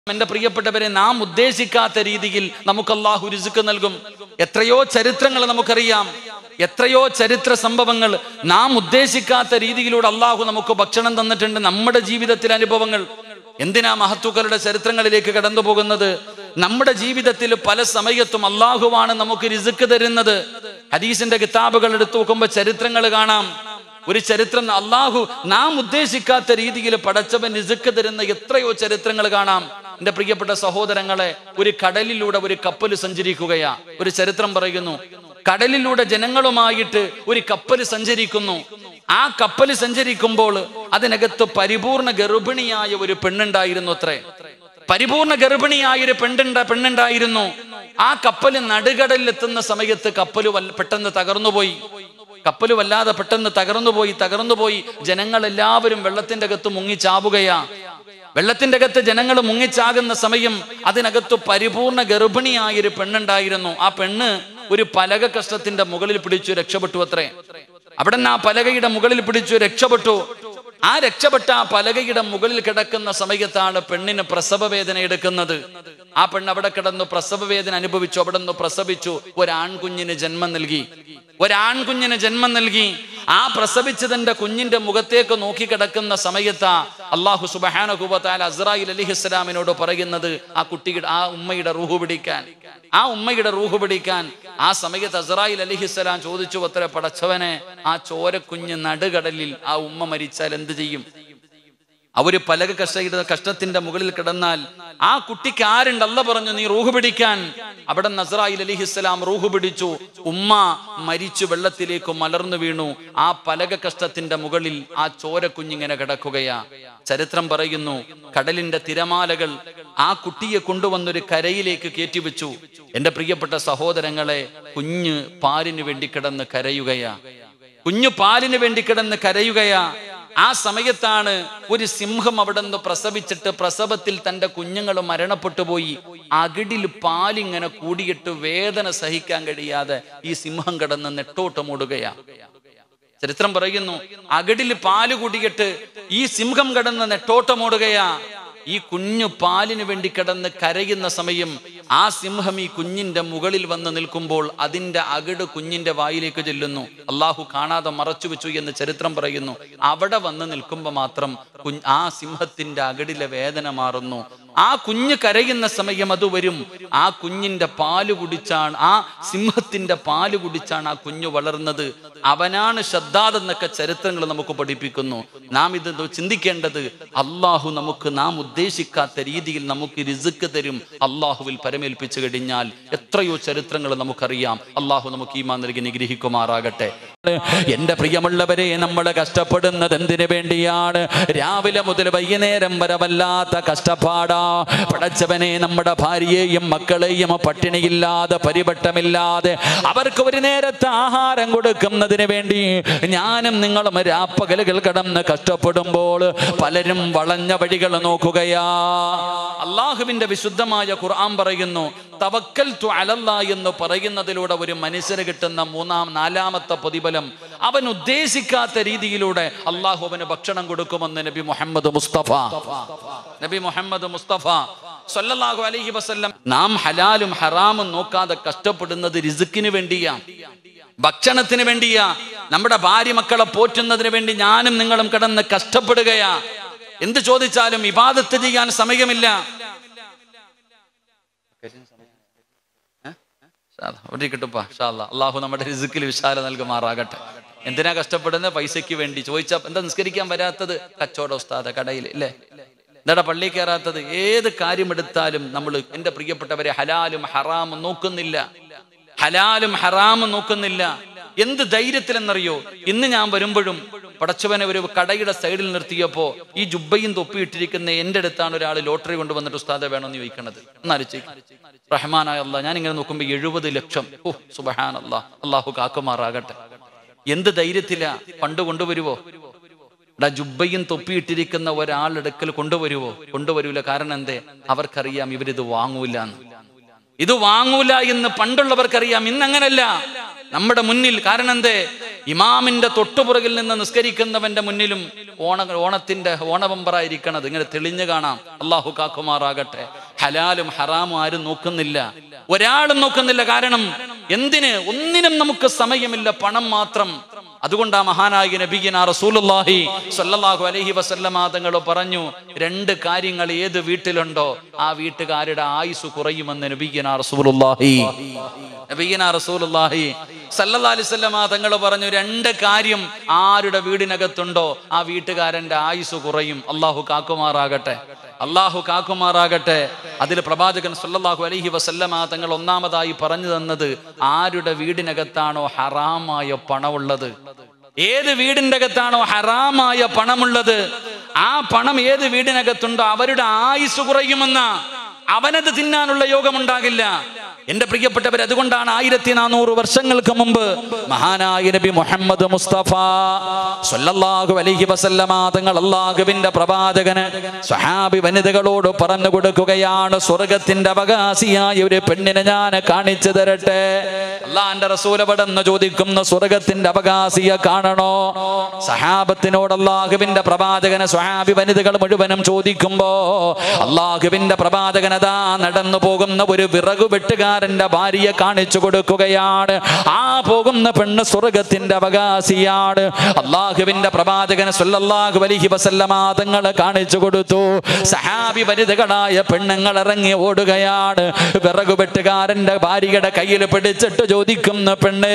എന്റെ പ്രിയപ്പെട്ടവരെ നാം ഉദ്ദേശിക്കാത്ത രീതിയിൽ നമുക്ക് അള്ളാഹു രുസുക്ക് നൽകും എത്രയോ ചരിത്രങ്ങൾ നമുക്കറിയാം എത്രയോ ചരിത്ര സംഭവങ്ങൾ നാം ഉദ്ദേശിക്കാത്ത രീതിയിലൂടെ അള്ളാഹു നമുക്ക് ഭക്ഷണം തന്നിട്ടുണ്ട് നമ്മുടെ ജീവിതത്തിലെ അനുഭവങ്ങൾ എന്തിനാ മഹത്തുക്കളുടെ ചരിത്രങ്ങളിലേക്ക് കടന്നു പോകുന്നത് നമ്മുടെ ജീവിതത്തിൽ പല സമയത്തും അള്ളാഹുവാണ് നമുക്ക് രിസുക്ക് തരുന്നത് ഹദീസിന്റെ കിതാബുകൾ എടുത്തു നോക്കുമ്പോൾ ചരിത്രങ്ങൾ കാണാം ഒരു ചരിത്രം അള്ളാഹു നാം ഉദ്ദേശിക്കാത്ത രീതിയിൽ പടച്ചവൻ രിസുക്ക് തരുന്ന എത്രയോ ചരിത്രങ്ങൾ കാണാം എന്റെ പ്രിയപ്പെട്ട സഹോദരങ്ങളെ ഒരു കടലിലൂടെ ഒരു കപ്പൽ സഞ്ചരിക്കുകയാ ഒരു ചരിത്രം പറയുന്നു കടലിലൂടെ ജനങ്ങളുമായിട്ട് ഒരു കപ്പൽ സഞ്ചരിക്കുന്നു ആ കപ്പൽ സഞ്ചരിക്കുമ്പോൾ അതിനകത്ത് പരിപൂർണ ഗർഭിണിയായ ഒരു പെണ്ണുണ്ടായിരുന്നു അത്രേ പരിപൂർണ ഗർഭിണിയായ ഒരു പെണ്ണുണ്ട പെണ്ണുണ്ടായിരുന്നു ആ കപ്പൽ നടുകടലിൽ എത്തുന്ന സമയത്ത് കപ്പൽ വല്ല- പെട്ടെന്ന് തകർന്നുപോയി കപ്പൽ വല്ലാതെ പെട്ടെന്ന് തകർന്നുപോയി തകർന്നുപോയി ജനങ്ങൾ എല്ലാവരും വെള്ളത്തിന്റെ അകത്ത് മുങ്ങിച്ചാവുകയാ വെള്ളത്തിന്റെ അകത്ത് ജനങ്ങൾ മുങ്ങിച്ചാകുന്ന സമയം അതിനകത്ത് പരിപൂർണ ഗർഭിണിയായ ഒരു പെണ്ണുണ്ടായിരുന്നു ആ പെണ്ണ് ഒരു പലക കഷ്ടത്തിന്റെ മുകളിൽ പിടിച്ചു രക്ഷപ്പെട്ടു അത്രേ അവിടെ നിന്ന് ആ പലകയുടെ മുകളിൽ പിടിച്ചു രക്ഷപ്പെട്ടു ആ രക്ഷപ്പെട്ട ആ പലകയുടെ മുകളിൽ കിടക്കുന്ന സമയത്താണ് പെണ്ണിന് പ്രസവ വേദന എടുക്കുന്നത് ആ പെണ്ണ് അവിടെ കിടന്നു പ്രസവ വേദന അനുഭവിച്ചു അവിടെ നിന്ന് പ്രസവിച്ചു ഒരാൺകുഞ്ഞിന് ജന്മം നൽകി ഒരാൺകുഞ്ഞിന് ജന്മം നൽകി ആ പ്രസവിച്ചതിന്റെ കുഞ്ഞിന്റെ മുഖത്തേക്ക് നോക്കി കിടക്കുന്ന സമയത്ത് അള്ളാഹു സുബഹാനുഭവത്താൽ അസ്രായിൽ അലിഹിസ്ലാമിനോട് പറയുന്നത് ആ കുട്ടിയുടെ ആ ഉമ്മയുടെ റൂഹ് പിടിക്കാൻ ആ ഉമ്മയുടെ റൂഹ് പിടിക്കാൻ ആ സമയത്ത് അസ്രായിൽ അലിഹിസ്സലാം ചോദിച്ചു അത്ര പടച്ചവനെ ആ ചോരക്കുഞ്ഞ് നടുകടലിൽ ആ ഉമ്മ മരിച്ചാൽ എന്ത് ചെയ്യും അവര് പലക കഷ്ടയുടെ കഷ്ടത്തിന്റെ മുകളിൽ കിടന്നാൽ ആ കുട്ടിക്ക് ആരുണ്ട് അല്ല പറഞ്ഞു നീ റൂഹ് പിടിക്കാൻ അവിടെ നസറായിൽ അലിഹിസ്സലാം റൂഹ് പിടിച്ചു ഉമ്മ മരിച്ചു വെള്ളത്തിലേക്ക് മലർന്നു വീണു ആ പലക കഷ്ടത്തിന്റെ മുകളിൽ ആ ചോരക്കുഞ്ഞിങ്ങനെ കിടക്കുകയാ ചരിത്രം പറയുന്നു കടലിന്റെ തിരമാലകൾ ആ കുട്ടിയെ കൊണ്ടുവന്നൊരു കരയിലേക്ക് കയറ്റിവെച്ചു എന്റെ പ്രിയപ്പെട്ട സഹോദരങ്ങളെ കുഞ്ഞ് പാലിന് വേണ്ടി കിടന്ന് കരയുകയാ കുഞ്ഞു പാലിന് വേണ്ടി കിടന്ന് കരയുകയാ ആ സമയത്താണ് ഒരു സിംഹം അവിടെ നിന്ന് പ്രസവിച്ചിട്ട് പ്രസവത്തിൽ തന്റെ കുഞ്ഞുങ്ങൾ മരണപ്പെട്ടു പോയി അകിടിൽ പാലിങ്ങനെ കൂടിയിട്ട് വേദന സഹിക്കാൻ കഴിയാതെ ഈ സിംഹം കിടന്ന് നെട്ടോട്ടമോടുകയാ ചരിത്രം പറയുന്നു അകിടിൽ പാല് കൂടിയിട്ട് ഈ സിംഹം കിടന്ന് നെട്ടോട്ടമോടുകയാ ഈ കുഞ്ഞു പാലിന് വേണ്ടി കിടന്ന് കരയുന്ന സമയം ആ സിംഹം ഈ കുഞ്ഞിന്റെ മുകളിൽ വന്ന് നിൽക്കുമ്പോൾ അതിന്റെ അകിട് കുഞ്ഞിന്റെ വായിലേക്ക് ചെല്ലുന്നു അള്ളാഹു കാണാതെ മറച്ചു വെച്ചു എന്ന് ചരിത്രം പറയുന്നു അവിടെ വന്ന് നിൽക്കുമ്പോൾ മാത്രം കുഞ്ഞ് ആ സിംഹത്തിന്റെ അകിടിലെ വേദന മാറുന്നു ആ കുഞ്ഞ് കരയുന്ന സമയം അത് വരും ആ കുഞ്ഞിന്റെ പാല് കുടിച്ചാണ് ആ സിംഹത്തിന്റെ പാല് കുടിച്ചാണ് ആ കുഞ്ഞു വളർന്നത് അവനാണ് ശ്രദ്ധാദ് എന്നൊക്കെ ചരിത്രങ്ങൾ നമുക്ക് പഠിപ്പിക്കുന്നു നാം ഇത് ചിന്തിക്കേണ്ടത് അള്ളാഹു നമുക്ക് നാം ഉദ്ദേശിക്കാത്ത രീതിയിൽ നമുക്ക് രിസുക്ക് തരും അള്ളാഹുവിൽ പരമേൽപ്പിച്ചു കഴിഞ്ഞാൽ എത്രയോ ചരിത്രങ്ങൾ നമുക്കറിയാം അള്ളാഹു നമുക്ക് ഈമാ നൽകി നിഗ്രഹിക്കുമാറാകട്ടെ എന്റെ പ്രിയമുള്ളവരെ നമ്മൾ കഷ്ടപ്പെടുന്നത് എന്തിനു വേണ്ടിയാണ് രാവിലെ മുതൽ വൈകുന്നേരം വരെ വല്ലാത്ത കഷ്ടപ്പാടാ പടച്ചവനെ നമ്മുടെ ഭാര്യയെയും മക്കളെയും പട്ടിണിയില്ലാതെ പരിവട്ടമില്ലാതെ അവർക്ക് ഒരു നേരത്തെ ആഹാരം കൊടുക്കുന്നതിന് വേണ്ടി ഞാനും നിങ്ങളും രാപ്പകലുകൾ കടന്ന് കഷ്ടപ്പെടുമ്പോൾ പലരും വളഞ്ഞ വഴികൾ നോക്കുകയാ അള്ളാഹുവിന്റെ വിശുദ്ധമായ ഖുർആൻ പറയുന്നു തവക്കൽ അലല്ല എന്ന് പറയുന്നതിലൂടെ ഒരു മനുഷ്യന് കിട്ടുന്ന മൂന്നാം നാലാമത്തെ പ്രതിഫലം അവൻ ഉദ്ദേശിക്കാത്ത രീതിയിലൂടെ അള്ളാഹു അവന് ഭക്ഷണം കൊടുക്കുമെന്ന് നബി മുഹമ്മദ് മുസ്തഫ നബി മുഹമ്മദ് മുസ്തഫ സല്ലല്ലാഹു അലൈഹി വസല്ലം നാം ഹലാലും ഹറാമും നോക്കാതെ കഷ്ടപ്പെടുന്നത് റിസുക്കിന് വേണ്ടിയാ ഭക്ഷണത്തിന് വേണ്ടിയാ നമ്മുടെ ഭാര്യ മക്കളെ പോറ്റുന്നതിന് വേണ്ടി ഞാനും നിങ്ങളും കിടന്ന് കഷ്ടപ്പെടുകയാ എന്ത് ചോദിച്ചാലും ഇബാദത്ത് ചെയ്യാൻ സമയമില്ല അവിടെ കിട്ടുപ്പാ അള്ളാഹു നമ്മുടെ റിസുക്കിൽ വിശാല നൽകുമാറാകട്ടെ എന്തിനാ കഷ്ടപ്പെടുന്നത് പൈസയ്ക്ക് വേണ്ടി ചോദിച്ചാ എന്താ നിസ്കരിക്കാൻ വരാത്തത് കച്ചവട ഉസ്താദ കടയിൽ ഇല്ലേ എന്താടാ പള്ളി കയറാത്തത് ഏത് കാര്യം എടുത്താലും നമ്മൾ എന്റെ പ്രിയപ്പെട്ടവരെ ഹലാലും ഹറാമും നോക്കുന്നില്ല ഹലാലും ഹറാമും നോക്കുന്നില്ല എന്ത് ധൈര്യത്തിലെന്നറിയോ ഇന്ന് ഞാൻ വരുമ്പോഴും പടച്ചവനെ ഒരു കടയുടെ സൈഡിൽ നിർത്തിയപ്പോ ഈ ജുബയും തൊപ്പിയിട്ടിരിക്കുന്ന എന്റെ അടുത്താണ് ഒരാൾ ലോട്ടറി കൊണ്ടുവന്നിട്ട് ഉസ്താദ വേണമെന്ന് ചോദിക്കണത് എന്നാലോചിച്ച് റഹ്മാനായ അല്ല ഞാൻ ഇങ്ങനെ നോക്കുമ്പോ എഴുപത് ലക്ഷം ഓ സുബഹാൻ അല്ലാ അള്ളാഹു കാക്കുമാറാകട്ടെ എന്ത് ധൈര്യത്തിലാ പണ്ട് കൊണ്ടുവരുവോ എടാ ജുബയും തൊപ്പിയിട്ടിരിക്കുന്ന ഒരാളെടുക്കൽ കൊണ്ടുവരുവോ കൊണ്ടുവരൂല കാരണം എന്തേ അവർക്കറിയാം ഇവരിത് വാങ്ങൂല എന്ന് ഇത് വാങ്ങൂല എന്ന് പണ്ടുള്ളവർക്കറിയാം ഇന്ന് അങ്ങനല്ല നമ്മുടെ മുന്നിൽ കാരണം എന്തേ ഇമാമിന്റെ തൊട്ടുപുറകിൽ നിന്ന് നിസ്കരിക്കുന്നവന്റെ മുന്നിലും ഓണ ഓണത്തിന്റെ ഓണബമ്പറായിരിക്കണത് ഇങ്ങനെ തെളിഞ്ഞു കാണാം അള്ളാഹു കാക്കുമാറാകട്ടെ ഹലാലും ഹറാമും ആരും നോക്കുന്നില്ല ഒരാളും നോക്കുന്നില്ല കാരണം എന്തിന് ഒന്നിനും നമുക്ക് സമയമില്ല പണം മാത്രം അതുകൊണ്ട് ആ മഹാനായ നബിഗിന റസൂലുള്ളാഹി സ്വല്ലല്ലാഹു അലൈഹി വസല്ലമ തങ്ങൾ പറഞ്ഞു രണ്ട് കാര്യങ്ങൾ ഏത് വീട്ടിലുണ്ടോ ആ വീട്ടുകാരുടെ ആയുസ് കുറയുമെന്ന് നബിഗിന റസൂലുള്ളാഹി നബിഗിന റസൂലുള്ളാഹി സല്ലല്ലാഹു അലൈഹി വസല്ലമ തങ്ങൾ പറഞ്ഞു രണ്ട് കാര്യം ആരുടെ വീടിനകത്തുണ്ടോ ആ വീട്ടുകാരന്റെ ആയുസ് കുറയും അള്ളാഹു കാക്കുമാറാകട്ടെ അള്ളാഹു കാക്കുമാറാകട്ടെ അതിൽ പ്രവാചകൻ സല്ലല്ലാഹു അലൈഹി വസല്ലമ തങ്ങൾ ഒന്നാമതായി പറഞ്ഞു തന്നത് ആരുടെ വീടിനകത്താണോ ഹറാമായ പണമുള്ളത് ഏത് വീടിന്റെ അകത്താണോ ഹറാമായ പണമുള്ളത് ആ പണം ഏത് വീടിനകത്തുണ്ടോ അവരുടെ ആയുസ് കുറയുമെന്ന അവനത് തിന്നാനുള്ള യോഗമുണ്ടാകില്ല എന്റെ പ്രിയപ്പെട്ടവർ അതുകൊണ്ടാണ് ആയിരത്തി നാനൂറ് വർഷങ്ങൾക്ക് മുമ്പ് മഹാനായ നബി മുഹമ്മദ് മുസ്തഫ സല്ലല്ലാഹു അലൈഹി വസല്ലമ തങ്ങൾ അള്ളാഹുവിന്റെ പ്രവാചകന് സ്വഹാബി വനിതകളോട് പറഞ്ഞു കൊടുക്കുകയാണ് സ്വർഗത്തിന്റെ അവകാശിയായ ഒരു പെണ്ണിനെ ഞാൻ കാണിച്ചു തരട്ടെ അള്ളാന്റെ റസൂലപടെന്ന് ചോദിക്കുന്ന സ്വർഗത്തിന്റെ അവകാശിയെ കാണണോ സഹാബത്തിനോട് അള്ളാഹുവിന്റെ പ്രവാചകന് സ്വഹാബി വനിതകൾ മുഴുവനും ചോദിക്കുമ്പോ അള്ളാഹുവിന്റെ പ്രവാചകനതാ നടന്നു പോകുന്ന ഒരു വിറകു വെട്ടുകാരന്റെ ഭാര്യയെ കാണിച്ചു കൊടുക്കുകയാണ് ആ പോകുന്ന പെണ്ണ് സ്വർഗത്തിന്റെ അവകാശിയാണ് അള്ളാഹുവിന്റെ പ്രവാചകന് സല്ലല്ലാഹു അലൈഹി വസല്ലമ തങ്ങൾ കാണിച്ചു കൊടുത്തു സഹാബി വനിതകളായ പെണ്ണുങ്ങൾ ഇറങ്ങി ഓടുകയാണ് വിറകു വെട്ടുകാരന്റെ ഭാര്യയുടെ കയ്യിൽ പിടിച്ചിട്ട് ചോദിക്കുന്ന പെണ്ണ്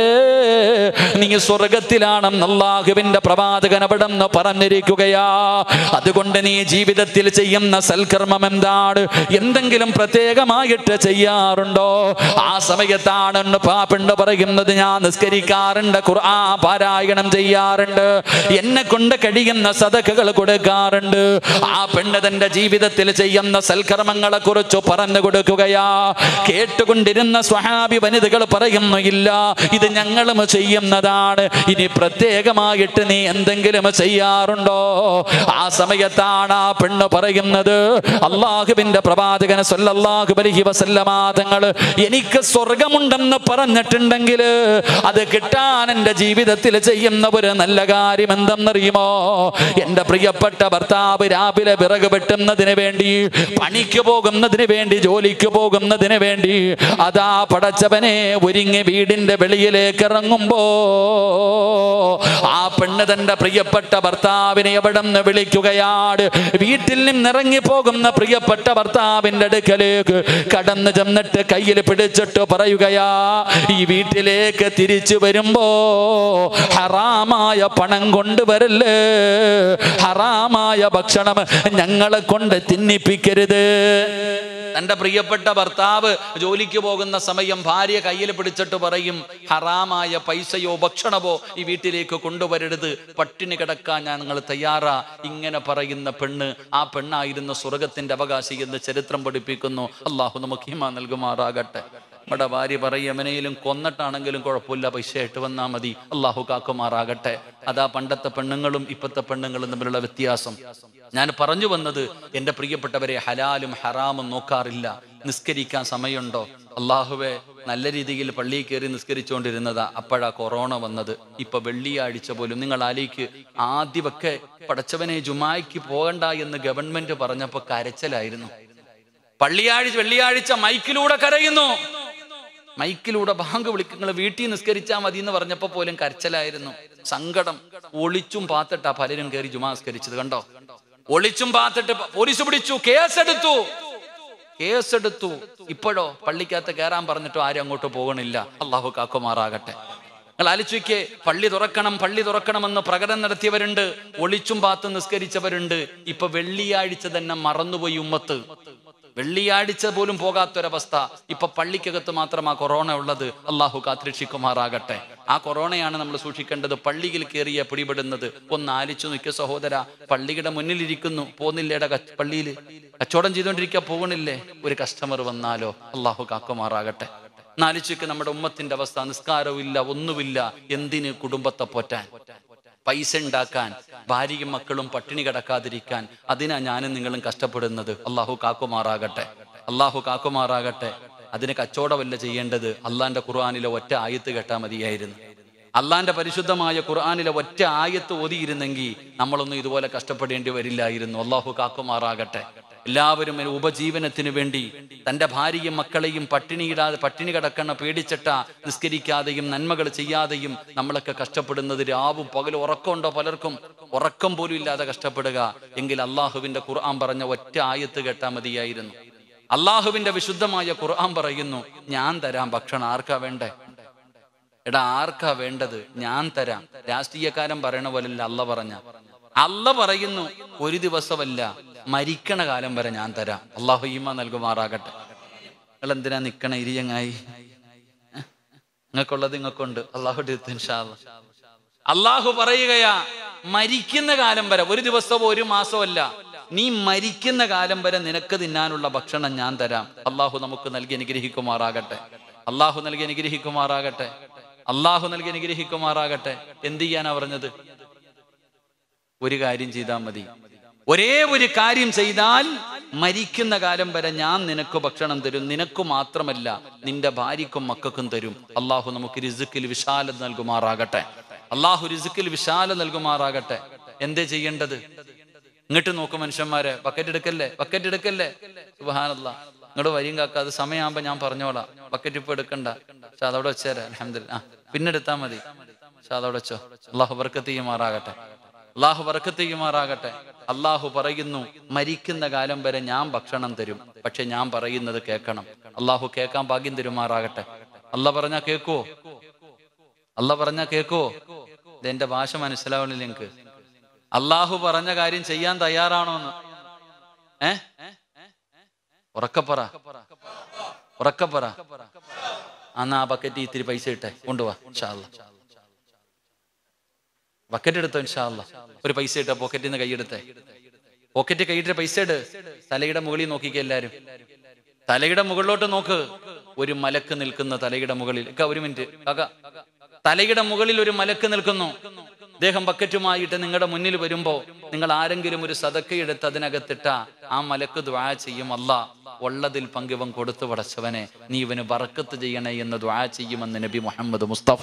നീ സ്വർഗത്തിലാണെന്ന് അള്ളാഹുവിന്റെ പ്രവാചകൻ അവിടെ നിന്ന് പറഞ്ഞിരിക്കുകയാ അതുകൊണ്ട് നീ ജീവിതത്തിൽ ചെയ്യുന്ന സൽക്കർമ്മം എന്താണ് എന്തെങ്കിലും പ്രത്യേകമായിട്ട് ചെയ്യാറുണ്ടോ ആ സമയത്താണ് ആ പെണ്ണ് പറയുന്നത് ഞാൻ നിസ്കരിക്കാറുണ്ട് ഖുർആൻ പാരായണം ചെയ്യാറുണ്ട് എന്നെ കൊണ്ട് കഴിയുന്ന സദക്കകൾ കൊടുക്കാറുണ്ട് ആ പെണ്ണ് തന്റെ ജീവിതത്തിൽ ചെയ്യുന്ന സൽക്കർമ്മങ്ങളെ കുറിച്ച് പറഞ്ഞു കൊടുക്കുകയാ കേട്ടുകൊണ്ടിരുന്ന സ്വഹാബി വനിതകൾ പറയുന്നു ഇല്ല ഇത് ഞങ്ങളും ചെയ്യുന്നതാണ് ഇനി പ്രത്യേകമായിട്ട് നീ എന്തെങ്കിലും ചെയ്യാറുണ്ടോ ആ സമയത്താണ് ആ പെണ്ണ് പറയുന്നത് അള്ളാഹുവിന്റെ പ്രവാചകന് സല്ലല്ലാഹു അലൈഹി വസല്ലമ തങ്ങൾ എനിക്ക് സ്വർഗമുണ്ടെന്ന് പറഞ്ഞിട്ടുണ്ടെങ്കിൽ അത് കിട്ടാൻ എൻ്റെ ജീവിതത്തിൽ ചെയ്യുന്ന ഒരു നല്ല കാര്യം എന്തെന്നറിയുമോ എൻ്റെ പ്രിയപ്പെട്ട ഭർത്താവ് രാവിലെ വിറക് വെട്ടുന്നതിന് വേണ്ടി പണിക്ക് പോകുന്നതിന് വേണ്ടി ജോലിക്ക് പോകുന്നതിന് വേണ്ടി അതാ പടച്ചവനെ ഒരുങ്ങി വീടിന്റെ വെളിയിലേക്ക് ഇറങ്ങുമ്പോ ആ പെണ്ണ് തന്റെ പ്രിയപ്പെട്ട ഭർത്താവിനെ എവിടെ നിന്ന് വിളിക്കുകയാണ് വീട്ടിൽ നിന്നിറങ്ങി പോകുന്ന പ്രിയപ്പെട്ട ഭർത്താവിന്റെ അടുക്കലേക്ക് കടന്നു ചെന്നിട്ട് കയ്യിൽ പിടിച്ചിട്ട് പറയുകയാ ഈ വീട്ടിലേക്ക് തിരിച്ചു വരുമ്പോ ഹറാമായ പണം കൊണ്ടുവരല്ലേ ഹറാമായ ഭക്ഷണം ഞങ്ങളെ കൊണ്ട് തിന്നിപ്പിക്കരുത് തന്റെ പ്രിയപ്പെട്ട ഭർത്താവ് ജോലിക്ക് പോകുന്ന സമയം ഭാര്യ കയ്യിൽ പിടിച്ചിട്ട് പറയും ഹറാമായ പൈസയോ ഭക്ഷണമോ ഈ വീട്ടിലേക്ക് കൊണ്ടുവരരുത് പട്ടിണി കിടക്കാൻ ഞാൻ നിങ്ങൾ തയ്യാറാ ഇങ്ങനെ പറയുന്ന പെണ്ണ് ആ പെണ്ണായിരുന്ന സ്വർഗത്തിന്റെ അവകാശി എന്ന് ചരിത്രം പഠിപ്പിക്കുന്നു അള്ളാഹു നമുക്ക് ഹിമ നൽകുമാറാകട്ടെ നമ്മുടെ ഭാര്യ പറയും എവനെയും കൊന്നിട്ടാണെങ്കിലും കുഴപ്പമില്ല പൈസ ആയിട്ട് വന്നാൽ മതി അള്ളാഹു കാക്കുമാറാകട്ടെ അതാ പണ്ടത്തെ പെണ്ണുങ്ങളും ഇപ്പത്തെ പെണ്ണുങ്ങളും തമ്മിലുള്ള വ്യത്യാസം ഞാൻ പറഞ്ഞു വന്നത് എൻ്റെ പ്രിയപ്പെട്ടവരെ ഹലാലും ഹറാമും നോക്കാറില്ല നിസ്കരിക്കാൻ സമയമുണ്ടോ അള്ളാഹുവെ നല്ല രീതിയിൽ പള്ളിയിൽ കയറി നിസ്കരിച്ചുകൊണ്ടിരുന്നതാ അപ്പോഴാ കൊറോണ വന്നത് ഇപ്പൊ വെള്ളിയാഴ്ച പോലും നിങ്ങൾ ആലേക്ക് ആദ്യമൊക്കെ പടച്ചവനെ ജുമായ്ക്ക് പോകണ്ട എന്ന് ഗവൺമെന്റ് പറഞ്ഞപ്പോ കരച്ചലായിരുന്നു പള്ളിയാഴ്ച വെള്ളിയാഴ്ച മൈക്കിലൂടെ കരയുന്നു മൈക്കിലൂടെ ബാങ്ക് വിളിക്കുന്ന വീട്ടിൽ നിസ്കരിച്ചാൽ മതി എന്ന് പറഞ്ഞപ്പോ പോലും കരച്ചലായിരുന്നു സങ്കടം ഒളിച്ചും പാത്തിട്ടാ പലരും കയറി ജുമാ നിസ്കരിച്ചത് കണ്ടോ ഒളിച്ചും പാത്തിട്ട് പോലീസ് പിടിച്ചു കേസെടുത്തു കേസെടുത്തു ഇപ്പോഴോ പള്ളിക്കകത്ത് കയറാൻ പറഞ്ഞിട്ടോ ആരും അങ്ങോട്ട് പോകണില്ല അള്ളാഹു കാക്കുമാറാകട്ടെ നിങ്ങൾ ആലോചിക്കേ പള്ളി തുറക്കണം പള്ളി തുറക്കണമെന്ന് പ്രകടനം നടത്തിയവരുണ്ട് ഒളിച്ചും പാത്ത് നിസ്കരിച്ചവരുണ്ട് ഇപ്പൊ വെള്ളിയാഴ്ച തന്നെ മറന്നുപോയി ഉമ്മത്ത് വെള്ളിയാഴ്ച പോലും പോകാത്തൊരവസ്ഥ ഇപ്പൊ പള്ളിക്കകത്ത് മാത്രമാ കൊറോണ ഉള്ളത് അള്ളാഹു കാത്തിരക്ഷിക്കുമാറാകട്ടെ ആ കൊറോണയാണ് നമ്മൾ സൂക്ഷിക്കേണ്ടത് പള്ളിയിൽ കയറിയ പിടിപെടുന്നത് ഒന്ന് ആലിച്ചു നിൽക്കുക സഹോദര പള്ളിയുടെ മുന്നിലിരിക്കുന്നു പോന്നില്ലേടെ പള്ളിയിൽ കച്ചവടം ചെയ്തുകൊണ്ടിരിക്കുക പോകണില്ലേ ഒരു കസ്റ്റമർ വന്നാലോ അള്ളാഹു കാക്കുമാറാകട്ടെ നാലിച്ചയ്ക്ക് നമ്മുടെ ഉമ്മത്തിന്റെ അവസ്ഥ നിസ്കാരവും ഇല്ല ഒന്നുമില്ല എന്തിന് കുടുംബത്തെ പോറ്റാൻ പൈസ ഉണ്ടാക്കാൻ ഭാര്യയും മക്കളും പട്ടിണി കിടക്കാതിരിക്കാൻ അതിനാ ഞാനും നിങ്ങളും കഷ്ടപ്പെടുന്നത് അള്ളാഹു കാക്കുമാറാകട്ടെ അള്ളാഹു കാക്കുമാറാകട്ടെ അതിന് കച്ചവടമല്ല ചെയ്യേണ്ടത് അള്ളാന്റെ ഖുർആാനിലെ ഒറ്റ ആയത്ത് കേട്ടാൽ മതിയായിരുന്നു അള്ളാന്റെ പരിശുദ്ധമായ ഖുർആാനിലെ ഒറ്റ ആയത്ത് ഓതിയിരുന്നെങ്കിൽ നമ്മളൊന്നും ഇതുപോലെ കഷ്ടപ്പെടേണ്ടി വരില്ലായിരുന്നു അള്ളാഹു കാക്കുമാറാകട്ടെ എല്ലാവരും ഒരു ഉപജീവനത്തിന് വേണ്ടി തൻ്റെ ഭാര്യയും മക്കളെയും പട്ടിണിയിടാതെ പട്ടിണി കിടക്കണ പേടിച്ചിട്ട നിസ്കരിക്കാതെയും നന്മകൾ ചെയ്യാതെയും നമ്മളൊക്കെ കഷ്ടപ്പെടുന്നത് രാവും പകലും ഉറക്കമുണ്ടോ പലർക്കും ഉറക്കം പോലും ഇല്ലാതെ കഷ്ടപ്പെടുക എങ്കിൽ അള്ളാഹുവിന്റെ ഖുർആൻ പറഞ്ഞ ഒറ്റ ആയത്ത് കേട്ടാൽ മതിയായിരുന്നു അള്ളാഹുവിന്റെ വിശുദ്ധമായ ഖുർആൻ പറയുന്നു ഞാൻ തരാം ഭക്ഷണം ആർക്കാ വേണ്ടേ എടാ ആർക്കാ വേണ്ടത് ഞാൻ തരാം രാഷ്ട്രീയക്കാരൻ പറയണ പോലല്ല അല്ല പറഞ്ഞ അല്ല പറയുന്നു ഒരു ദിവസമല്ല മരിക്കണ കാലം വരെ ഞാൻ തരാം അള്ളാഹു ഈമ നൽകുമാറാകട്ടെ നിങ്ങൾ എന്തിനാ നിക്കണ ഇരിയങ്ങായി നിങ്ങൾക്കുള്ളത് നിങ്ങൾക്കുണ്ട് അള്ളാഹു അള്ളാഹു പറയുകയാ മരിക്കുന്ന കാലം വരെ ഒരു ദിവസമോ ഒരു മാസമല്ല നീ മരിക്കുന്ന കാലം വരെ നിനക്ക് തിന്നാനുള്ള ഭക്ഷണം ഞാൻ തരാം അള്ളാഹു നമുക്ക് നൽകി അനുഗ്രഹിക്കുമാറാകട്ടെ അള്ളാഹു നൽകി അനുഗ്രഹിക്കുമാറാകട്ടെ അള്ളാഹു നൽകി അനുഗ്രഹിക്കുമാറാകട്ടെ എന്ത് ചെയ്യാനാ പറഞ്ഞത് ഒരു കാര്യം ചെയ്താൽ മതി ഒരേ ഒരു കാര്യം ചെയ്താൽ മരിക്കുന്ന കാലം വരെ ഞാൻ നിനക്ക് ഭക്ഷണം തരും നിനക്ക് മാത്രമല്ല നിന്റെ ഭാര്യക്കും മക്കൾക്കും തരും അള്ളാഹു നമുക്ക് രിസുക്കിൽ വിശാലത നൽകുമാറാകട്ടെ അള്ളാഹു രിസുക്കിൽ വിശാല നൽകുമാറാകട്ടെ എന്തേ ചെയ്യേണ്ടത് ഇങ്ങോട്ട് നോക്കും മനുഷ്യന്മാരെ ബക്കറ്റ് എടുക്കല്ലേ ബക്കറ്റ് എടുക്കല്ലേ സുബാനല്ല ഇങ്ങോട്ട് വരിയും കാക്ക അത് സമയമാകുമ്പോ ഞാൻ പറഞ്ഞോളാം ബക്കറ്റ് ഇപ്പൊ എടുക്കണ്ട പക്ഷെ അതവിടെ വെച്ചേരാ അലഹമില്ല ആ പിന്നെ എടുത്താ മതി പക്ഷെ അതവിടെ വെച്ചോ അള്ളാഹു ബർക്കത്ത് ചെയ്യുമാറാകട്ടെ അള്ളാഹു ബർക്കത്ത് ചെയ്യുമാറാകട്ടെ അള്ളാഹു പറയുന്നു മരിക്കുന്ന കാലം വരെ ഞാൻ ഭക്ഷണം തരും പക്ഷെ ഞാൻ പറയുന്നത് കേൾക്കണം അള്ളാഹു കേൾക്കാൻ ഭാഗ്യം തരുമാറാകട്ടെ അല്ല പറഞ്ഞാ കേക്കോ അല്ല പറഞ്ഞാ കേക്കോ ഇതെന്റെ ഭാഷ മനസ്സിലാവണില്ല എനിക്ക് അള്ളാഹു പറഞ്ഞ കാര്യം ചെയ്യാൻ തയ്യാറാണോ എന്ന് ഏ ഉറക്കപ്പറ ഉറക്കപ്പറ അന്ന് ആ ബക്കറ്റ് ഇത്തിരി പൈസ ഇട്ടെ കൊണ്ടുപോവാ ഇൻഷാല്ല ബക്കറ്റ് എടുത്തോ ഇൻഷാല്ല ഒരു പൈസ ഇട്ട പോക്കറ്റിൽ നിന്ന് കൈയെടുത്തേ പോക്കറ്റ് കൈയിട്ട പൈസ ഇട് തലയുടെ മുകളിൽ നോക്കിക്ക എല്ലാരും തലയുടെ മുകളിലോട്ട് നോക്ക് ഒരു മലക്ക് നിൽക്കുന്ന തലയുടെ മുകളിൽ ഇക്ക ഒരു മിനിറ്റ് കാക്ക തലയുടെ മുകളിൽ ഒരു മലക്ക് നിൽക്കുന്നു അദ്ദേഹം ബക്കറ്റുമായിട്ട് നിങ്ങളുടെ മുന്നിൽ വരുമ്പോ നിങ്ങൾ ആരെങ്കിലും ഒരു സതക്കയെടുത്ത് അതിനകത്തിട്ട ആ മലക്ക് ദ്വാ ചെയ്യും അല്ല ഉള്ളതിൽ പങ്കിവൻ കൊടുത്തു പടച്ചവനെ നീ ഇവന് ബറക്കത്ത് ചെയ്യണേ എന്ന് ദ്വാ ചെയ്യുമെന്ന് നബി മുഹമ്മദ് മുസ്തഫ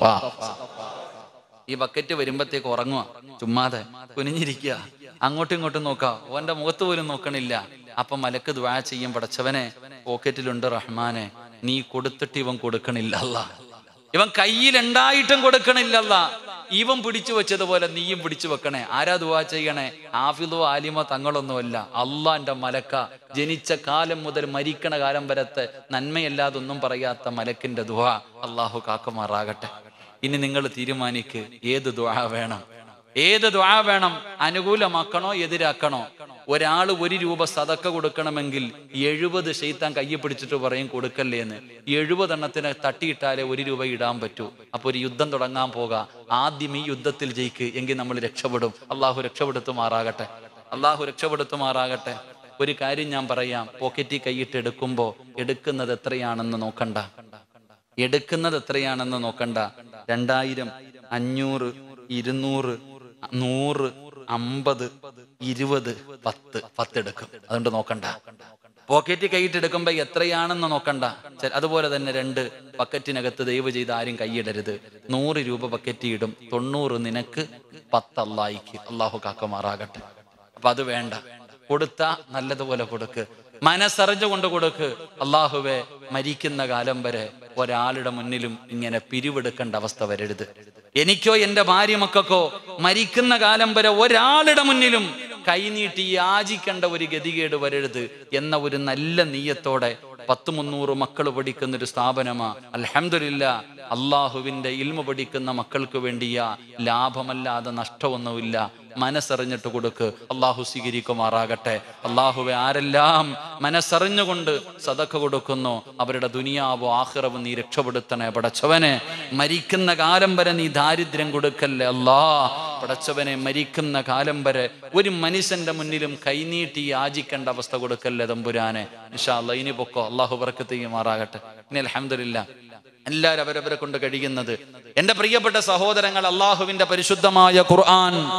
ഈ ബക്കറ്റ് വരുമ്പത്തേക്ക് ഉറങ്ങുക ചുമ്മാതെ കുനിഞ്ഞിരിക്കുക അങ്ങോട്ടും ഇങ്ങോട്ടും നോക്കാം ഓന്റെ മുഖത്ത് പോലും നോക്കണില്ല അപ്പൊ മലക്ക് ദ്വാ ചെയ്യും പടച്ചവനെ പോക്കറ്റിലുണ്ട് റഹ്മാനെ നീ കൊടുത്തിട്ട് ഇവൻ കൊടുക്കണില്ല അല്ല ഇവൻ കയ്യിലുണ്ടായിട്ടും കൊടുക്കണില്ലല്ല ഇവൻ പിടിച്ചു വെച്ചതുപോലെ നീയും പിടിച്ചു വെക്കണേ ആരാ ദുവാ ചെയ്യണേ ആഫിദോ ആലിമോ തങ്ങളൊന്നുമല്ല അള്ളാന്റെ മലക്ക ജനിച്ച കാലം മുതൽ മരിക്കണ കാലം വരത്തെ നന്മയല്ലാതൊന്നും പറയാത്ത മലക്കിന്റെ ദുവാ അള്ളാഹു കാക്കുമാറാകട്ടെ ഇനി നിങ്ങൾ തീരുമാനിക്ക് ഏത് ദ്വാ വേണം ഏത് ദ്വാ വേണം അനുകൂലമാക്കണോ എതിരാക്കണോ ഒരാൾ ഒരു രൂപ സതക്ക കൊടുക്കണമെങ്കിൽ എഴുപത് ഷെയ്ത്താൻ കയ്യെ പിടിച്ചിട്ട് പറയും കൊടുക്കല്ലേ എന്ന് എഴുപത് എണ്ണത്തിന് തട്ടിയിട്ടാലേ ഒരു രൂപ ഇടാൻ പറ്റൂ അപ്പൊ ഒരു യുദ്ധം തുടങ്ങാൻ പോകാം ആദ്യം ഈ യുദ്ധത്തിൽ ജയിക്ക് എങ്കിൽ നമ്മൾ രക്ഷപ്പെടും അള്ളാഹു രക്ഷപ്പെടുത്തുമാറാകട്ടെ അള്ളാഹു രക്ഷപ്പെടുത്തുമാറാകട്ടെ ഒരു കാര്യം ഞാൻ പറയാം പോക്കറ്റിൽ കൈയിട്ട് എടുക്കുമ്പോ എടുക്കുന്നത് എത്രയാണെന്ന് നോക്കണ്ട എടുക്കുന്നത് എത്രയാണെന്ന് നോക്കണ്ട രണ്ടായിരം അഞ്ഞൂറ് ഇരുന്നൂറ് നൂറ് അമ്പത് ഇരുപത് പത്ത് പത്ത് എടുക്കും അതുകൊണ്ട് നോക്കണ്ട പോക്കറ്റ് കൈയിട്ട് എടുക്കുമ്പോ എത്രയാണെന്ന് നോക്കണ്ട ചെ- അതുപോലെ തന്നെ രണ്ട് ബക്കറ്റിനകത്ത് ദയവ് ചെയ്ത് ആരും കൈയിടരുത് നൂറ് രൂപ ബക്കറ്റ് ഇടും തൊണ്ണൂറ് നിനക്ക് പത്ത് അള്ളായിക്ക് അള്ളാഹു കാക്കമാറാകട്ടെ അപ്പൊ അത് വേണ്ട കൊടുത്ത നല്ലതുപോലെ കൊടുക്ക് മനസ്സറിഞ്ഞു കൊണ്ട് കൊടുക്ക് അള്ളാഹുവെ മരിക്കുന്ന കാലം വരെ ഒരാളുടെ മുന്നിലും ഇങ്ങനെ പിരിവെടുക്കേണ്ട അവസ്ഥ വരരുത് എനിക്കോ എന്റെ ഭാര്യ മക്കൾക്കോ മരിക്കുന്ന കാലം വരെ ഒരാളുടെ മുന്നിലും കൈനീട്ടി യാചിക്കേണ്ട ഒരു ഗതികേട് വരരുത് എന്ന ഒരു നല്ല നീയത്തോടെ പത്ത് മുന്നൂറ് മക്കൾ പഠിക്കുന്ന ഒരു സ്ഥാപനമാ അൽഹംദുലില്ല അള്ളാഹുവിന്റെ ഇൽമ പഠിക്കുന്ന മക്കൾക്ക് വേണ്ടിയ ലാഭമല്ലാതെ നഷ്ടമൊന്നുമില്ല മനസ്സറിഞ്ഞിട്ട് കൊടുക്ക് അള്ളാഹു സ്വീകരിക്കുമാറാകട്ടെ അള്ളാഹുവെ ആരെല്ലാം മനസ്സറിഞ്ഞുകൊണ്ട് സതക്ക കൊടുക്കുന്നു അവരുടെ ദുനിയാവോ ആഹ്റവും നീ രക്ഷപ്പെടുത്തണേ പടച്ചവനെ മരിക്കുന്ന കാലം വരെ നീ ദാരിദ്ര്യം കൊടുക്കല്ലേ അല്ലാ പടച്ചവനെ മരിക്കുന്ന കാലം വരെ ഒരു മനുഷ്യന്റെ മുന്നിലും കൈനീട്ടി യാചിക്കേണ്ട അവസ്ഥ കൊടുക്കല്ലേ തമ്പുരാനെ ഇൻഷാ അല്ലാ ഇനി പൊക്കോ അള്ളാഹു ബർക്കത്ത് ചെയ്യുമാറാകട്ടെ ഇനി അലഹമില്ല എല്ലാവരും അവരവരെ കൊണ്ട് കഴിയുന്നത് എന്റെ പ്രിയപ്പെട്ട സഹോദരങ്ങൾ അള്ളാഹുവിന്റെ പരിശുദ്ധമായ ഖുർആൻ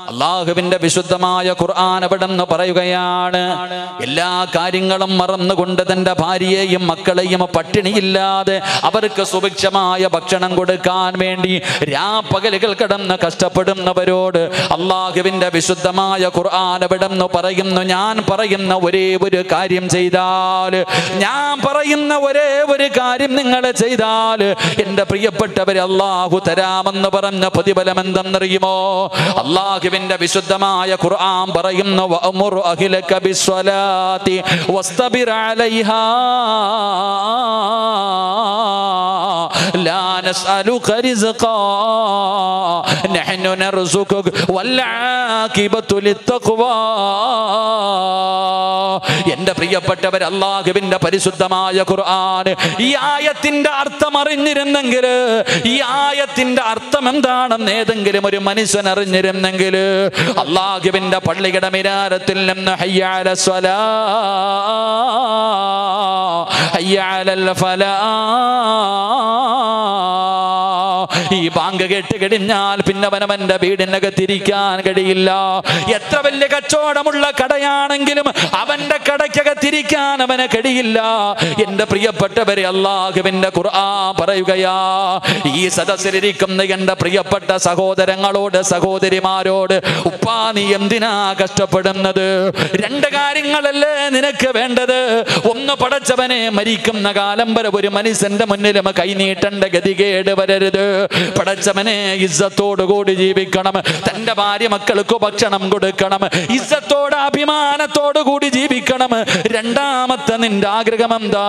അള്ളാഹുവിന്റെ വിശുദ്ധമായ ഖുർആൻ അവിടെ നിന്ന് പറയുകയാണ് എല്ലാ കാര്യങ്ങളും മറന്നുകൊണ്ട് തന്റെ ഭാര്യയെയും മക്കളെയും പട്ടിണിയില്ലാതെ അവർക്ക് സുഭിക്ഷമായ ഭക്ഷണം കൊടുക്കാൻ വേണ്ടി രാപ്പകലുകൾ കിടന്ന് കഷ്ടപ്പെടുന്നവരോട് അള്ളാഹുവിന്റെ വിശുദ്ധമായ ഖുർആൻ അവിടെ നിന്ന് പറയുന്നു ഞാൻ പറയുന്ന ഒരേ ഒരു കാര്യം ചെയ്താൽ ഞാൻ പറയുന്ന ഒരേ ഒരു കാര്യം നിങ്ങൾ ചെയ്താൽ എൻ്റെ പ്രിയപ്പെട്ടവരെ അള്ളാഹു തരാമെന്ന് പറഞ്ഞ പ്രതിഫലം എന്തെന്നറിയുമോ അള്ളാഹുവിന്റെ വിശുദ്ധമായ ഖുർആൻ പറയുന്നു വഅമുർ അഖിലക ബിസ്വലാത്തി വസ്തബിർ അലൈഹാ لا نسألك رزقا نحن نرزقك والعاقبة للتقوى എന്റെ പ്രിയപ്പെട്ടവർ അള്ളാഹുവിന്റെ പരിശുദ്ധമായ ഖുർആൻ ഈ ആയത്തിന്റെ അർത്ഥം അറിഞ്ഞിരുന്നെങ്കിൽ ഈ ആയത്തിന്റെ അർത്ഥം എന്താണെന്ന് ഏതെങ്കിലും ഒരു മനുഷ്യൻ അറിഞ്ഞിരുന്നെങ്കിൽ അള്ളാഹുവിന്റെ പള്ളിയുടെ മിരാരത്തിൽ നിന്ന് ഹയ്യാല സ്വലാ ഹയ്യാലൽ ഫലാ ഈ ബാങ്ക് കേട്ട് കഴിഞ്ഞാൽ പിന്നെ അവനവന്റെ വീടിനകത്തിരിക്കാൻ കഴിയില്ല എത്ര വലിയ കച്ചവടമുള്ള കടയാണെങ്കിലും അവന്റെ കടയ്ക്കകത്തിരിക്കാൻ അവന് കഴിയില്ല എന്റെ പ്രിയപ്പെട്ടവരെ അള്ളാഹുവിന്റെ ഖുർആ പറയുകയാ ഈ സദസ്സിലിരിക്കുന്ന എന്റെ പ്രിയപ്പെട്ട സഹോദരങ്ങളോട് സഹോദരിമാരോട് ഉപ്പാ നീ എന്തിനാ കഷ്ടപ്പെടുന്നത് രണ്ട് കാര്യങ്ങളല്ലേ നിനക്ക് വേണ്ടത് ഒന്ന് പടച്ചവനെ മരിക്കുന്ന കാലം വരെ ഒരു മനുഷ്യന്റെ മുന്നിലും കൈനീട്ടേണ്ട ഗതികേട് വരരുത് പടച്ചവനെ ഇസ്സത്തോടു കൂടി ജീവിക്കണം തന്റെ ഭാര്യ മക്കൾക്ക് ഭക്ഷണം കൊടുക്കണം ഇസ്സത്തോട് അഭിമാനത്തോടു കൂടി ജീവിക്കണം രണ്ടാമത്തെ നിന്റെ ആഗ്രഹം എന്താ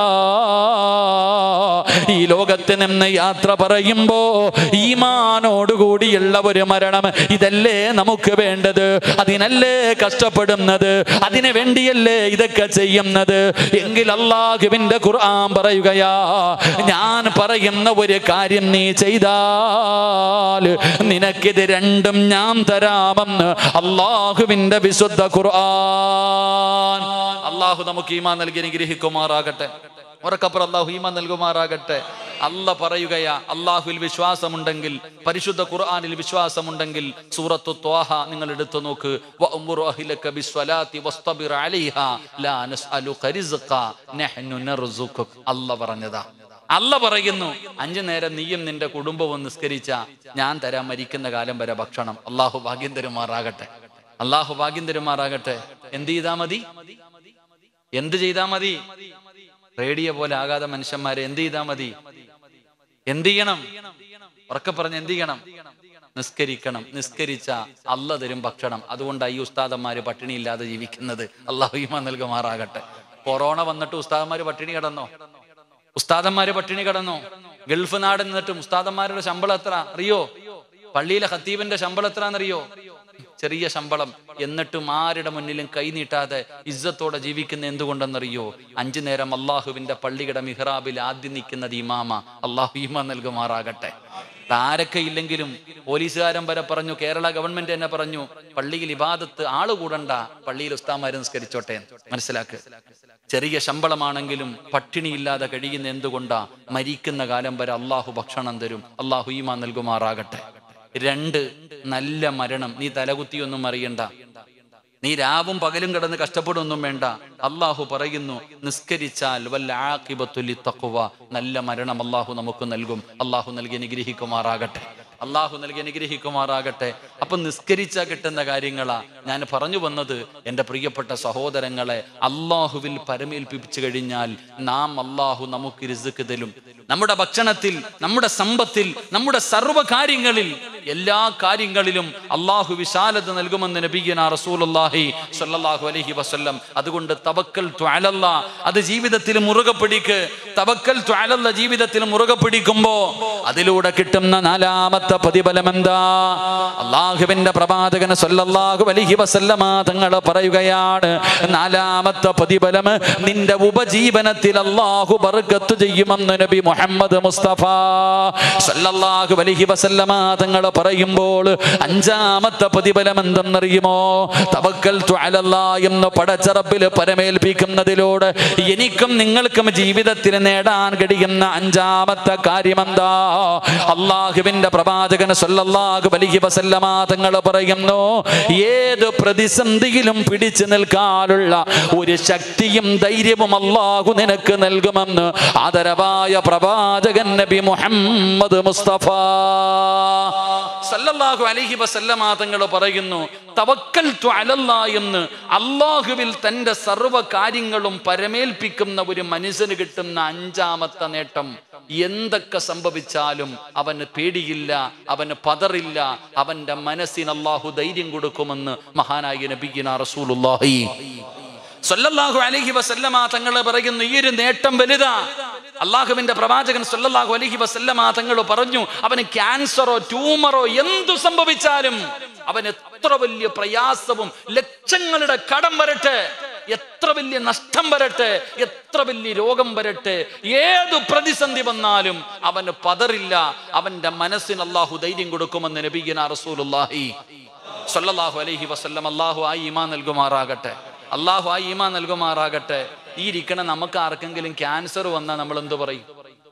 ഈ ലോകത്ത് നിന്ന് യാത്ര പറയുമ്പോ ഈമാനോടുകൂടിയുള്ള ഒരു മരണം ഇതല്ലേ നമുക്ക് വേണ്ടത് അതിനല്ലേ കഷ്ടപ്പെടുന്നത് അതിനു വേണ്ടിയല്ലേ ഇതൊക്കെ ചെയ്യുന്നത് എങ്കിൽ അള്ളാഹുവിന്റെ ഖുർആൻ പറയുകയാ ഞാൻ പറയുന്ന ഒരു കാര്യം നീ ചെയ്താൽ നിനക്കിത് രണ്ടും ഞാൻ തരാമെന്ന് അള്ളാഹുവിന്റെ വിശുദ്ധ ഖുർആൻ അള്ളാഹു നമുക്ക് ഈമാൻ നൽകി അനുഗ്രഹിക്കുമാറാകട്ടെ ഉറക്കപ്പുറം അള്ളാഹു ഈമാൻ നൽകുമാറാകട്ടെ അല്ല പറയുകയാ അള്ളാഹുവിൽ വിശ്വാസമുണ്ടെങ്കിൽ പരിശുദ്ധ ഖുർആനിൽ വിശ്വാസമുണ്ടെങ്കിൽ സൂറത്തു ത്വാഹ നിങ്ങൾ എടുത്തു നോക്ക് വഅ്മുറു അഹ്ലക ബിസ്വലാത്തി വസ്തബിർ അലൈഹാ ലാ നസ്അലുക റിസ്ഖ നഹ്നു നർസുഖുക അല്ല പറഞ്ഞതാ അല്ല പറയുന്നു അഞ്ചു നേരം നീയും നിന്റെ കുടുംബവും നിസ്കരിച്ച ഞാൻ തരാൻ മരിക്കുന്ന കാലം വരെ ഭക്ഷണം അള്ളാഹു ഭാഗ്യം തരുമാറാകട്ടെ അള്ളാഹു ഭാഗ്യം തരുമാറാകട്ടെ എന്ത് ചെയ്താ മതി എന്ത് ചെയ്താ മതി റേഡിയോ പോലെ ആകാതെ മനുഷ്യന്മാരെ എന്ത് ചെയ്താ മതി എന്ത് ചെയ്യണം ഉറക്കെ പറഞ്ഞ് എന്ത് ചെയ്യണം നിസ്കരിക്കണം നിസ്കരിച്ച അല്ല തരും ഭക്ഷണം അതുകൊണ്ടാണ് ഈ ഉസ്താദന്മാര് പട്ടിണിയില്ലാതെ ജീവിക്കുന്നത് അള്ളാഹു ഈമാൻ നൽകുമാറാകട്ടെ കൊറോണ വന്നിട്ട് ഉസ്താദന്മാര് പട്ടിണി കിടന്നോ ഉസ്താദന്മാര് പട്ടിണി കിടന്നു ഗൾഫ് നാട് നിന്നിട്ടും ഉസ്താദന്മാരുടെ ശമ്പളം എത്ര അറിയോ പള്ളിയിലെ ഖത്തീബിന്റെ ശമ്പളം എത്ര എന്നറിയോ ചെറിയ ശമ്പളം എന്നിട്ടും ആരുടെ മുന്നിലും കൈനീട്ടാതെ ഇജ്ജത്തോടെ ജീവിക്കുന്ന എന്തുകൊണ്ടെന്നറിയോ അഞ്ചു നേരം അള്ളാഹുവിന്റെ പള്ളിയുടെ മിഹ്റാബിൽ ആദ്യം നിൽക്കുന്നത് ഇമാമ അള്ളാഹു ഈമ നൽകുമാറാകട്ടെ ആരൊക്കെ ഇല്ലെങ്കിലും പോലീസുകാരൻ വരെ പറഞ്ഞു കേരള ഗവൺമെന്റ് തന്നെ പറഞ്ഞു പള്ളിയിൽ ഇബാദത്ത് ആള് കൂടണ്ട പള്ളിയിൽ ഉസ്താമാര് നിസ്കരിച്ചോട്ടെ മനസ്സിലാക്ക് ചെറിയ ശമ്പളമാണെങ്കിലും പട്ടിണിയില്ലാതെ കഴിയുന്ന എന്തുകൊണ്ടാ മരിക്കുന്ന കാലം വരെ അള്ളാഹു ഭക്ഷണം തരും അള്ളാഹു ഈമാ നൽകുമാറാകട്ടെ രണ്ട് നല്ല മരണം നീ തലകുത്തിയൊന്നും അറിയണ്ട നീ രാവും പകലും കിടന്ന് കഷ്ടപ്പെടുമൊന്നും വേണ്ട അള്ളാഹു പറയുന്നു നിസ്കരിച്ചാൽ വല്ല ആക്കിബത്തുലി തക്കുവ നല്ല മരണം അള്ളാഹു നമുക്ക് നൽകും അള്ളാഹു നൽകി അനുഗ്രഹിക്കുമാറാകട്ടെ അള്ളാഹു നൽകി അനുഗ്രഹിക്കുമാറാകട്ടെ അപ്പൊ നിസ്കരിച്ച കിട്ടുന്ന കാര്യങ്ങളാ ഞാൻ പറഞ്ഞു വന്നത് എൻ്റെ പ്രിയപ്പെട്ട സഹോദരങ്ങളെ അള്ളാഹുവിൽ പരമേൽപ്പിച്ചു കഴിഞ്ഞാൽ നാം അള്ളാഹു നമുക്ക് രിസുക്ക് തരും നമ്മുടെ ഭക്ഷണത്തിൽ നമ്മുടെ സമ്പത്തിൽ നമ്മുടെ സർവ്വ കാര്യങ്ങളിൽ എല്ലാ കാര്യങ്ങളിലും അള്ളാഹു വിശാലത നൽകുമെന്ന് നബീന റസൂലുള്ളാഹി സ്വല്ലല്ലാഹു അലൈഹി വസല്ലം അതുകൊണ്ട് തവക്കൽ ത്വഅലല്ല അത് ജീവിതത്തിൽ മുറുകെ പിടിക്ക് തവക്കൽ ത്വഅലല്ല ജീവിതത്തിൽ മുറുകെ പിടിക്കുമ്പോ അതിലൂടെ കിട്ടുന്ന നാലാമത്തെ പ്രതിഫലം എന്താ അള്ളാഹുവിന്റെ പ്രവാചകൻ സ്വല്ലല്ലാഹു അലൈഹി വസല്ലമ തങ്ങൾ പറയുകയാണ് നാലാമത്തെ പ്രതിഫലം നിന്റെ ഉപജീവനത്തിൽ അള്ളാഹു ബർക്കത്ത് ചെയ്യുമെന്ന് നബി മുഹമ്മദ് മുസ്തഫ സല്ലല്ലാഹു അലൈഹി വസല്ലമ തങ്ങൾ പറയുമ്പോൾ അഞ്ചാമത്തെ പ്രതിഫലം എന്തെന്നറിയുമോ തവക്കൽ അലല്ലാ എന്ന് പടച്ചറപ്പിൽ പരമേൽപ്പിക്കുന്നതിലൂടെ എനിക്കും നിങ്ങൾക്കും ജീവിതത്തിൽ നേടാൻ കഴിയുന്ന അഞ്ചാമത്തെ കാര്യം എന്താ അള്ളാഹുവിന്റെ പ്രവാചകൻ സല്ലല്ലാഹു അലൈഹി വസല്ലമ തങ്ങൾ പറയുന്നു ഏത് പ്രതിസന്ധിയിലും പിടിച്ചു നിൽക്കാനുള്ള ഒരു ശക്തിയും ധൈര്യവും അള്ളാഹു നിനക്ക് നൽകുമെന്ന് ആദരവായ പ്രവാചകൻ നബി മുഹമ്മദ് മുസ്തഫ സല്ലല്ലാഹു അലൈഹി വസല്ലമ തങ്ങൾ പറയുന്നു തവക്കൽതു അലല്ലാ എന്ന് അള്ളാഹുവിൽ തന്റെ സർവ്വ കാര്യങ്ങളും പരമേൽപ്പിക്കുന്ന ഒരു മനുഷ്യന് കിട്ടുന്ന അഞ്ചാമത്തെ നേട്ടം എന്തൊക്കെ സംഭവിച്ചാലും അവന് പേടിയില്ല അവന് പതറില്ല അവന്റെ മനസ്സിന് അള്ളാഹു ധൈര്യം കൊടുക്കുമെന്ന് മഹാനായ നബിഗിന റസൂലുള്ളാഹി സല്ലല്ലാഹു അലൈഹി വസല്ലമ തങ്ങൾ പറയുന്നു ഈ ഒരു നേട്ടം വലുതാ അള്ളാഹുവിന്റെ പ്രവാചകൻ സല്ലല്ലാഹു അലൈഹി വസല്ലമ തങ്ങൾ പറഞ്ഞു അവന് ക്യാൻസറോ ട്യൂമറോ എന്തു സംഭവിച്ചാലും അവൻ എത്ര വലിയ പ്രയാസവും ലക്ഷങ്ങളുടെ കടം വരട്ടെ എത്ര വലിയ നഷ്ടം വരട്ടെ എത്ര വലിയ രോഗം വരട്ടെ ഏതു പ്രതിസന്ധി വന്നാലും അവന് പതറില്ല അവന്റെ മനസ്സിന് അള്ളാഹു ധൈര്യം കൊടുക്കുമെന്ന് നബീന റസൂലുള്ളാഹി സല്ലല്ലാഹു അലൈഹി വസല്ലം അള്ളാഹു ആ ഈമാ നൽകുമാറാകട്ടെ അള്ളാഹു ആ ഈമാ നൽകുമാറാകട്ടെ ഈ ഇരിക്കണ നമുക്ക് ആർക്കെങ്കിലും ക്യാൻസർ വന്നാൽ നമ്മൾ എന്ത് പറയും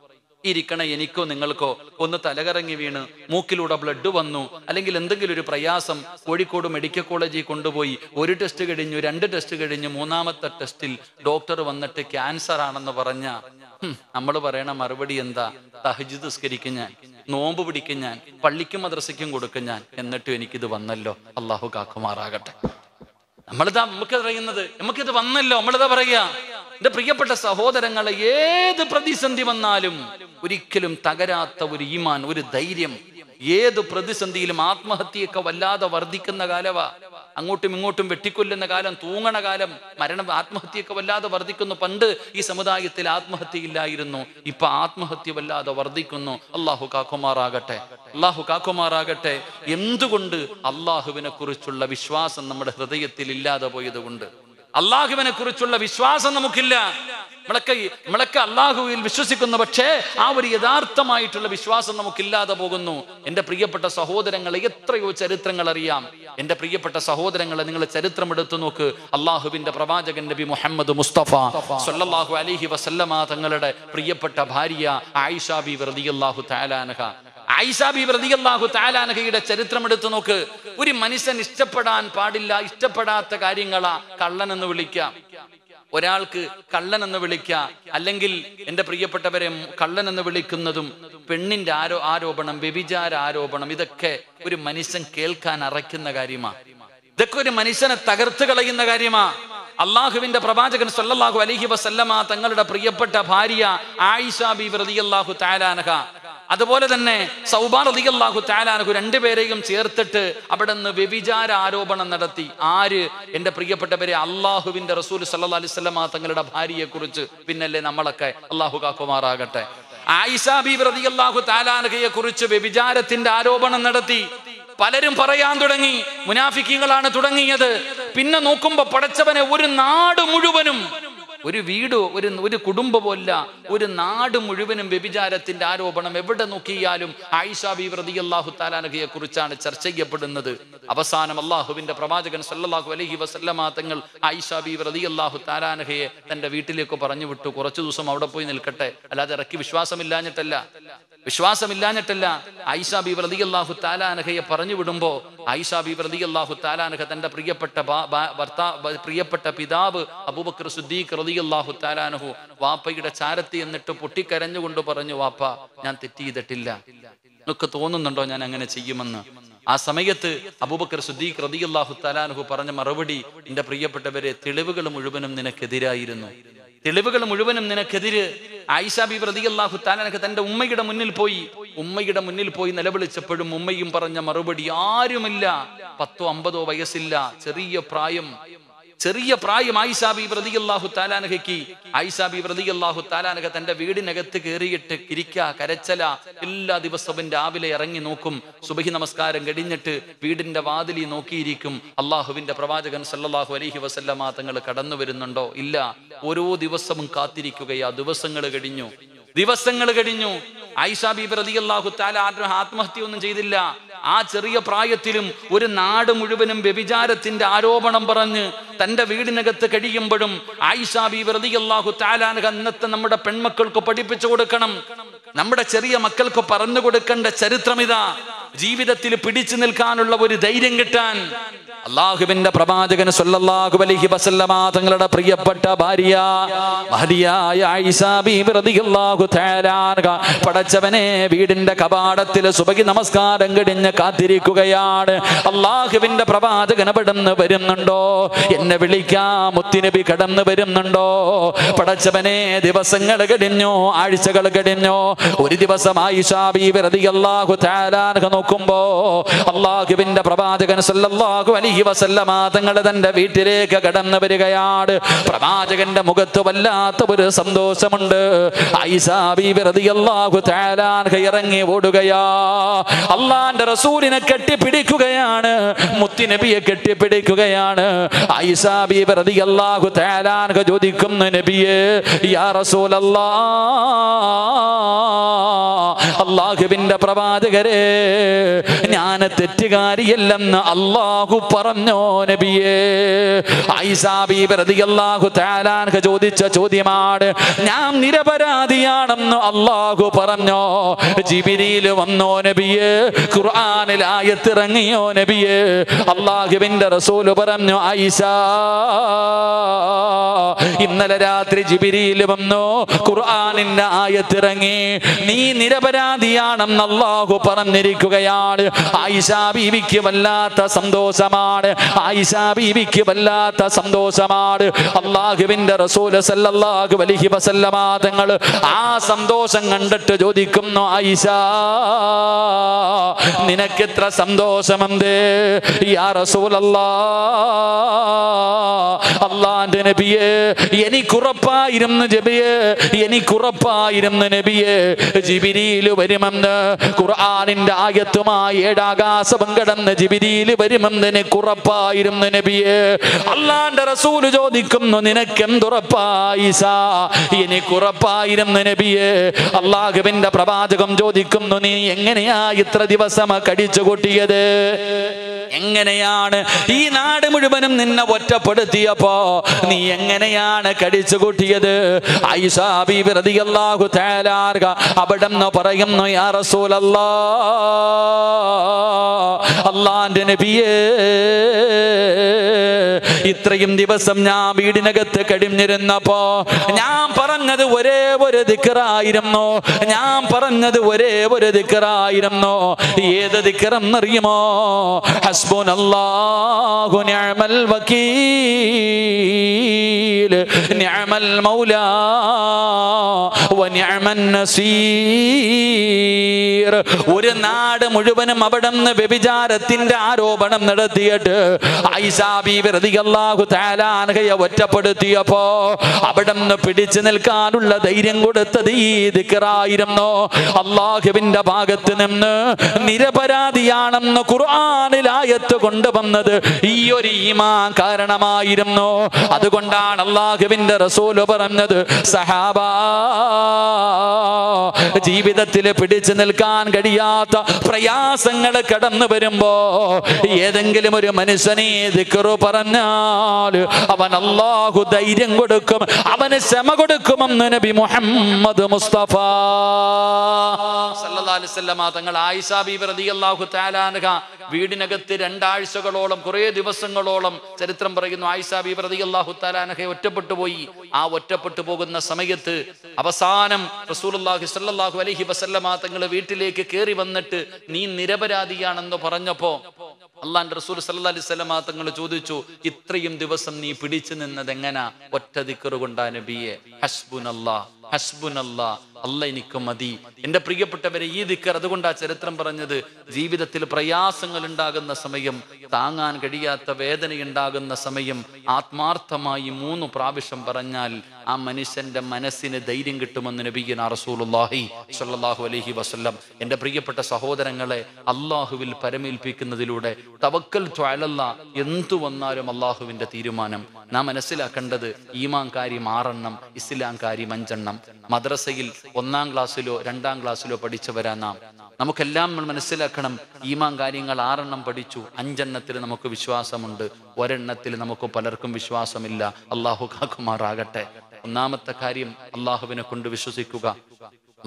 ഈ ഇരിക്കണ എനിക്കോ നിങ്ങൾക്കോ ഒന്ന് തലകറങ്ങി വീണ് മൂക്കിലൂടെ ബ്ലഡ് വന്നു അല്ലെങ്കിൽ എന്തെങ്കിലും ഒരു പ്രയാസം കോഴിക്കോട് മെഡിക്കൽ കോളേജിൽ കൊണ്ടുപോയി ഒരു ടെസ്റ്റ് കഴിഞ്ഞു രണ്ട് ടെസ്റ്റ് കഴിഞ്ഞു മൂന്നാമത്തെ ടെസ്റ്റിൽ ഡോക്ടർ വന്നിട്ട് ക്യാൻസർ ആണെന്ന് പറഞ്ഞ നമ്മൾ പറയണ മറുപടി എന്താ തഹജ് നിസ്കരിക്കും ഞാൻ നോമ്പ് പിടിക്കും ഞാൻ പള്ളിക്കും മദ്രസയ്ക്കും കൊടുക്കും ഞാൻ എന്നിട്ടും എനിക്കിത് വന്നല്ലോ അള്ളാഹു കാക്കുമാറാകട്ടെ നമ്മളിതാ നമുക്ക് അറിയുന്നത് നമുക്കിത് വന്നല്ലോ നമ്മളിതാ പറയുക എന്റെ പ്രിയപ്പെട്ട സഹോദരങ്ങളെ ഏത് പ്രതിസന്ധി വന്നാലും ഒരിക്കലും തകരാത്ത ഒരു ഈമാൻ ഒരു ധൈര്യം ഏത് പ്രതിസന്ധിയിലും ആത്മഹത്യയൊക്കെ വല്ലാതെ വർദ്ധിക്കുന്ന കാലവാ അങ്ങോട്ടും ഇങ്ങോട്ടും വെട്ടിക്കൊല്ലുന്ന കാലം തൂങ്ങണ കാലം മരണം ആത്മഹത്യയൊക്കെ വല്ലാതെ വർദ്ധിക്കുന്നു പണ്ട് ഈ സമുദായത്തിൽ ആത്മഹത്യ ഇല്ലായിരുന്നു ഇപ്പൊ ആത്മഹത്യ വല്ലാതെ വർദ്ധിക്കുന്നു അള്ളാഹു കാക്കുമാറാകട്ടെ അള്ളാഹു കാക്കുമാറാകട്ടെ എന്തുകൊണ്ട് അള്ളാഹുവിനെ കുറിച്ചുള്ള വിശ്വാസം നമ്മുടെ ഹൃദയത്തിൽ ഇല്ലാതെ പോയത് കൊണ്ട് അള്ളാഹുവിനെ കുറിച്ചുള്ള വിശ്വാസം നമുക്കില്ല നമ്മളൊക്കെ നമ്മളൊക്കെ അള്ളാഹുവിൽ വിശ്വസിക്കുന്നു പക്ഷേ ആ ഒരു യഥാർത്ഥമായിട്ടുള്ള വിശ്വാസം നമുക്കില്ലാതെ പോകുന്നു എൻ്റെ പ്രിയപ്പെട്ട സഹോദരങ്ങളെ എത്രയോ ചരിത്രങ്ങൾ അറിയാം എൻ്റെ പ്രിയപ്പെട്ട സഹോദരങ്ങളെ നിങ്ങൾ ചരിത്രം എടുത്തു നോക്ക് അള്ളാഹുവിന്റെ പ്രവാചകൻ നബി മുഹമ്മദ് മുസ്തഫ സല്ലല്ലാഹു അലൈഹി വസല്ലമ തങ്ങളുടെ പ്രിയപ്പെട്ട ഭാര്യ ആയിഷ ബി റളിയല്ലാഹു തആലാനഹ ആയിഷ ബി റളിയല്ലാഹു തആലാനഹയുടെ ചരിത്രം എടുത്തു നോക്ക് ഒരു മനുഷ്യൻ ഇഷ്ടപ്പെടാൻ പാടില്ല ഇഷ്ടപ്പെടാത്ത കാര്യങ്ങളാ കള്ളൻ എന്ന് വിളിക്കാം ഒരാൾക്ക് കള്ളൻ എന്ന് വിളിക്കുക അല്ലെങ്കിൽ എൻ്റെ പ്രിയപ്പെട്ടവരെ കള്ളൻ എന്ന് വിളിക്കുന്നതും പെണ്ണിന്റെ ആരോ ആരോപണം വ്യഭിചാര ആരോപണം ഇതൊക്കെ ഒരു മനുഷ്യൻ കേൾക്കാൻ അറയ്ക്കുന്ന കാര്യമാണ് ഇതൊക്കെ ഒരു മനുഷ്യനെ തകർത്ത് കളയുന്ന കാര്യമാ അള്ളാഹുവിന്റെ പ്രവാചകൻ സല്ലല്ലാഹു അലൈഹി വസല്ലമ തങ്ങളുടെ പ്രിയപ്പെട്ട ഭാര്യ ആയിഷ ബി റളിയല്ലാഹു തആലാനഹ അതുപോലെ തന്നെ സൗബാൻ റളിയല്ലാഹു തആലാനഹു രണ്ടുപേരെയും ചേർത്തിട്ട് അവിടെ നിന്ന് വ്യഭിചാര ആരോപണം നടത്തി ആര് എൻ്റെ പ്രിയപ്പെട്ടവരെ അള്ളാഹുവിന്റെ റസൂൽ സല്ലല്ലാഹു അലൈഹി വസല്ലമ തങ്ങളുടെ ഭാര്യയെ കുറിച്ച് പിന്നല്ലേ നമ്മളൊക്കെ അള്ളാഹു കാക്കുമാറാകട്ടെ ആയിഷ ബി റളിയല്ലാഹു തആലാനഹയെ കുറിച്ച് വ്യഭിചാരത്തിന്റെ ആരോപണം നടത്തി പലരും പറയാൻ തുടങ്ങി മുനാഫിക്കീങ്ങളാണ് തുടങ്ങിയത് പിന്നെ നോക്കുമ്പോ പടച്ചവനെ ഒരു നാട് മുഴുവനും ഒരു വീട് ഒരു ഒരു കുടുംബം പോല്ല ഒരു നാട് മുഴുവനും വ്യഭിചാരത്തിന്റെ ആരോപണം എവിടെ നോക്കിയാലും ആയിഷ ബി റളിയല്ലാഹു താലാനഹയെ കുറിച്ചാണ് ചർച്ച ചെയ്യപ്പെടുന്നത് അവസാനം അള്ളാഹുവിന്റെ പ്രവാചകൻ സല്ലല്ലാഹു അലൈഹി വസല്ലമ തങ്ങൾ ആയിഷ ബി റളിയല്ലാഹു താലാനഹയെ തന്റെ വീട്ടിലേക്ക് പറഞ്ഞു വിട്ടു കുറച്ചു ദിവസം അവിടെ പോയി നിൽക്കട്ടെ അല്ലാതെ ഇറക്കി വിശ്വാസമില്ലാഞ്ഞിട്ടല്ല വിശ്വാസമില്ലാഞ്ഞിട്ടല്ല ഐഷ ബി റളിയല്ലാഹു താലാനഹയെ പറഞ്ഞു വിടുമ്പോ ഐഷ ബി റളിയല്ലാഹു താലാനഹ തന്റെ പ്രിയപ്പെട്ട ബാ- ബാ- ഭർത്താ ബ- പ്രിയപ്പെട്ട പിതാവ് അബൂബക്കർ സുദ്ദീഖ് റളിയല്ലാഹു താലാനഹു വാപ്പയുടെ ചാരത്തി എന്നിട്ട് പൊട്ടിക്കരഞ്ഞുകൊണ്ട് പറഞ്ഞു വാപ്പ ഞാൻ തെറ്റ് ചെയ്തിട്ടില്ല നിങ്ങൾക്ക് തോന്നുന്നുണ്ടോ ഞാൻ അങ്ങനെ ചെയ്യുമെന്ന് ആ സമയത്ത് അബൂബക്കർ സുദ്ദീഖ് റളിയല്ലാഹു താലാനഹു പറഞ്ഞ മറുപടി എന്റെ പ്രിയപ്പെട്ടവരെ തെളിവുകൾ മുഴുവനും നിനക്കെതിരായിരുന്നു തെളിവുകൾ മുഴുവനും നിനക്കെതിര് ആയിഷ ബി റളിയല്ലാഹു താലാനഹ തന്റെ ഉമ്മയുടെ മുന്നിൽ പോയി ഉമ്മയുടെ മുന്നിൽ പോയി നിലവിളിച്ചപ്പോഴും ഉമ്മയും പറഞ്ഞ മറുപടി ആരുമില്ല പത്തോ അമ്പതോ വയസ്സില്ല ചെറിയ പ്രായം ചെറിയ പ്രായം ആയിഷ ബി റളിയല്ലാഹു താലാനഹയ്ക്ക് ആയിഷ ബി റളിയല്ലാഹു താലാനഹ തന്റെ വീടിനകത്ത് കയറിയിട്ട് കിരിക്ക കരച്ചല എല്ലാ ദിവസവും രാവിലെ ഇറങ്ങി നോക്കും സുബഹി നമസ്കാരം കഴിഞ്ഞിട്ട് വീടിന്റെ വാതിലി നോക്കിയിരിക്കും അള്ളാഹുവിന്റെ പ്രവാചകൻ സല്ലല്ലാഹു അലൈഹി വസല്ലമ തങ്ങൾ കടന്നു വരുന്നുണ്ടോ ഇല്ല ഓരോ ദിവസവും കാത്തിരിക്കുകയാ ദിവസങ്ങൾ കഴിഞ്ഞു ദിവസങ്ങൾ കഴിഞ്ഞു ആയിഷ ബീബി റളിയല്ലാഹു തആല ആരും ആത്മഹത്യ ഒന്നും ചെയ്തില്ല ആ ചെറിയ പ്രായത്തിലും ഒരു നാട് മുഴുവനും വ്യഭിചാരത്തിന്റെ ആരോപണം പറഞ്ഞ് തന്റെ വീടിനകത്ത് കഴിയുമ്പോഴും ആയിഷ ബീബി റളിയല്ലാഹു തആല അന്നത്തെ നമ്മുടെ പെൺമക്കൾക്ക് പഠിപ്പിച്ചു കൊടുക്കണം നമ്മുടെ ചെറിയ മക്കൾക്ക് പറഞ്ഞു കൊടുക്കേണ്ട ചരിത്രം ഇതാ ജീവിതത്തിൽ പിടിച്ചു നിൽക്കാനുള്ള ഒരു ധൈര്യം കിട്ടാൻ അള്ളാഹുവിന്റെ പ്രവാചകൻ സല്ലല്ലാഹു അലൈഹി വസല്ലമ തങ്ങളുടെ പ്രിയപ്പെട്ട ഭാര്യ മഹദിയായ ആയിഷ ബീബി റളിയല്ലാഹു തആല അൻഹ പടച്ചവനെ വീടിന്റെ കവാടത്തിൽ സുബഹി നമസ്കാരം കഴിഞ്ഞ് കാത്തിരിക്കുകയാണ് അള്ളാഹുവിന്റെ പ്രവാചകൻ അവിടുന്ന് വരുന്നുണ്ടോ എന്നെ വിളിക്കാം മുത്തുനബി കടന്നു വരുന്നുണ്ടോ പടച്ചവനെ ദിവസങ്ങൾ കഴിഞ്ഞു ആഴ്ചകൾ കഴിഞ്ഞു ഒരു ദിവസം ആയിഷ ബീബി റളിയല്ലാഹു തആല അൻഹ നോക്കുമ്പോ അള്ളാഹുവിന്റെ പ്രവാചകൻ സല്ലല്ലാഹു അലൈഹി വസല്ലമ തങ്ങൾ തന്റെ വീട്ടിലേക്ക് കടന്നു വരികയാണ് പ്രവാചകന്റെ മുഖത്ത് വല്ലാത്ത ഒരു സന്തോഷമുണ്ട് ആയിഷ ബീബി റളിയല്ലാഹു തആല അൻഹ ഇറങ്ങി ഓടുകയാ അള്ളാന്റെ റസൂലിനെ കെട്ടിപ്പിടിക്കുകയാണ് മുത്തുനബിയെ കെട്ടിപ്പിടിക്കുകയാണ് ആയിഷ ബീബി റളിയല്ലാഹു തആല അൻഹ ചോദിക്കുന്നു നബിയെ യാ റസൂലല്ലാഹ് അള്ളാഹുവിന്റെ പ്രവാചകരെ ഞാൻ തെറ്റുകാരിയല്ലെന്ന് അള്ളാഹു പറഞ്ഞോ നബിയേ ഐസാബിഹു താലാൻഹ ചോദിച്ച ചോദ്യമാണ് ഞാൻ നിരപരാധിയാണെന്ന് അള്ളാഹു പറഞ്ഞോ ജിബിരിയിൽ വന്നോ നബിയേ ഖുർആനിൽ ആയത്തിറങ്ങിയോ നബിയേ അള്ളാഹുവിന്റെ റസൂല് പറഞ്ഞു ഐസ ഇന്നലെ രാത്രി ജിബിരിയിൽ വന്നു ഖുർആനിന്റെ ആയത്തിറങ്ങി നീ നിരപരാധിയാണെന്ന് അള്ളാഹു പറഞ്ഞിരിക്കുകയാണ് ആയിഷ ബീവിക്ക് വല്ലാത്ത സന്തോഷമാണ് ആയിഷ ബീവിക്ക് വല്ലാത്ത സന്തോഷമാണ് അള്ളാഹുവിന്റെ റസൂല് സല്ലല്ലാഹു അലൈഹി വസല്ലമ തങ്ങൾ ആ സന്തോഷം കണ്ടിട്ട് ചോദിക്കുന്നു ആയിഷ നിനക്കെത്ര സന്തോഷമെന്തേ യാ റസൂലല്ലാ അള്ളാന്റെ നബിയെ എനിക്കുറപ്പായിരുന്നു ജബിയെ എനിക്കുറപ്പായിരുന്നു നബിയെ ജിബിരിയിൽ വരുമെന്ന് ഖുർആനിന്റെ ആയത്തുമായി ഏഴാകാശം കടന്ന് ജിബിരിയിൽ വരുമെന്ന് എനിക്കുറപ്പായിരുന്നു നബിയെ അള്ളാന്റെ റസൂല് ചോദിക്കുന്നു നിനക്കെന്തുറപ്പായിസ എനിക്കുറപ്പായിരുന്നു നബിയെ അള്ളാഹുവിന്റെ പ്രവാചകം ചോദിക്കുന്നു നീ എങ്ങനെയാ ഇത്ര ദിവസം കടിച്ചു കൂട്ടിയത് എങ്ങനെയാണ് ഈ നാട് മുഴുവനും നിന്നെ ഒറ്റപ്പെടുത്തിയപ്പോ നീ എങ്ങനെയാണ് കടിച്ചു കൂട്ടിയത് ഐഷാബിഹു തേലാർക അവിടെ നിന്ന് പറയുന്നു യാ റസൂലല്ലാ അള്ളാന്റെ നബിയേ ഇത്രയും ദിവസം ഞാൻ വീടിനകത്ത് കഴിഞ്ഞിരുന്നപ്പോ ഞാൻ പറഞ്ഞത് ഒരേ ഒരു ദിക്കറായിരുന്നു ഞാൻ പറഞ്ഞത് ഒരേ ഒരു ദിക്കറായിരുന്നു ഏത് ദിക്കറെന്നറിയുമോ ഹസ്ബുനല്ലാഹു നിഅമൽ വക്കീൽ നിഅമൽ മൗലാ വനിഅമൻ നസീർ ഒരു നാട് മുഴുവനും അവിടെ നിന്ന് വ്യഭിചാരത്തിന്റെ ആരോപണം നടത്തിയിട്ട് ഐസാബിഹു താലാനകയെ ഒറ്റപ്പെടുത്തിയപ്പോ അവിടെ നിന്ന് പിടിച്ചു നിൽക്കാനുള്ള ധൈര്യം കൊടുത്തത് ഈ ദിക്കറായിരുന്നു അള്ളാഹുവിന്റെ ഭാഗത്ത് നിന്ന് നിരപരാധിയാണെന്ന് ഖുർആാനിലായത്ത് കൊണ്ടുവന്നത് ഈ ഒരു ഈമാൻ കാരണമായിരുന്നു അതുകൊണ്ടാണ് അള്ളാഹുവിന്റെ റസൂല് പറഞ്ഞത് സഹാബ ജീവിതത്തിൽ പിടിച്ചു നിൽക്കാൻ കഴിയാത്ത പ്രയാസങ്ങൾ കടന്നു വരുമ്പോ ഏതെങ്കിലും ഒരു മനുഷ്യനെ ദിക്കറു പറഞ്ഞാൽ അവൻ അള്ളാഹു ധൈര്യം കൊടുക്കും അവന് ക്ഷമ കൊടുക്കുമെന്ന് നബി മുഹമ്മദ് മുസ്തഫ സല്ലല്ലാഹു അലൈഹി വസല്ലമ തങ്ങൾ ആയിഷ ബീബി റളിയല്ലാഹു തആല അൻഹ വീടിനകത്ത് രണ്ടാഴ്ചകളോളം കുറേ ദിവസങ്ങളോളം ചരിത്രം പറയുന്നു ആയിഷ ബീബി റളിയല്ലാഹു തആല അൻഹ ഒറ്റപ്പെട്ടു പോയി ആ ഒറ്റപ്പെട്ടു പോകുന്ന സമയത്ത് അവസാനം റസൂലുള്ളാഹി സ്വല്ലല്ലാഹു അലൈഹി വസല്ലമ തങ്ങൾ വീട്ടിലേക്ക് കയറി വന്നിട്ട് നീ നിരപരാധിയാണെന്ന് പറഞ്ഞപ്പോ അള്ളാന്റെ റസൂൽ സല്ലല്ലാഹു അലൈഹി വസല്ലമ തങ്ങൾ ചോദിച്ചു ഇത്രയും ദിവസം നീ പിടിച്ചു നിന്നത് എങ്ങനാ ഒറ്റ ദിക്കറ് കൊണ്ടാ നബിയെ ഹസ്ബുനല്ലാ ഹസ്ബുനല്ലാ അല്ല എനിക്ക് മതി എൻ്റെ പ്രിയപ്പെട്ടവരെ ഈ ദിക്കർ അതുകൊണ്ടാ ചരിത്രം പറഞ്ഞത് ജീവിതത്തിൽ പ്രയാസങ്ങൾ ഉണ്ടാകുന്ന സമയം താങ്ങാൻ കഴിയാത്ത വേദന ഉണ്ടാകുന്ന സമയം ആത്മാർത്ഥമായി മൂന്ന് പ്രാവശ്യം പറഞ്ഞാൽ ആ മനുഷ്യന്റെ മനസ്സിന് ധൈര്യം കിട്ടുമെന്ന് നബിയന റസൂലുള്ളാഹി സ്വല്ലല്ലാഹു അലൈഹി വസല്ലം എൻ്റെ പ്രിയപ്പെട്ട സഹോദരങ്ങളെ അള്ളാഹുവിൽ പരമേൽപ്പിക്കുന്നതിലൂടെ തവക്കൽ ത്വലല്ല എന്തു വന്നാലും അള്ളാഹുവിന്റെ തീരുമാനം നാം മനസ്സിലാക്കേണ്ടത് ഈമാൻ കാര്യം ആറെണ്ണം ഇസ്ലാം കാര്യം അഞ്ചെണ്ണം മദ്രസയിൽ ഒന്നാം ക്ലാസ്സിലോ രണ്ടാം ക്ലാസ്സിലോ പഠിച്ചവരാ നാം നമുക്കെല്ലാം നമ്മൾ മനസ്സിലാക്കണം ഈമാൻ കാര്യങ്ങൾ ആറെണ്ണം പഠിച്ചു അഞ്ചെണ്ണത്തിൽ നമുക്ക് വിശ്വാസമുണ്ട് ഒരെണ്ണത്തിൽ നമുക്ക് പലർക്കും വിശ്വാസമില്ല അള്ളാഹു കാക്കുമാറാകട്ടെ ഒന്നാമത്തെ കാര്യം അള്ളാഹുവിനെ കൊണ്ട് വിശ്വസിക്കുക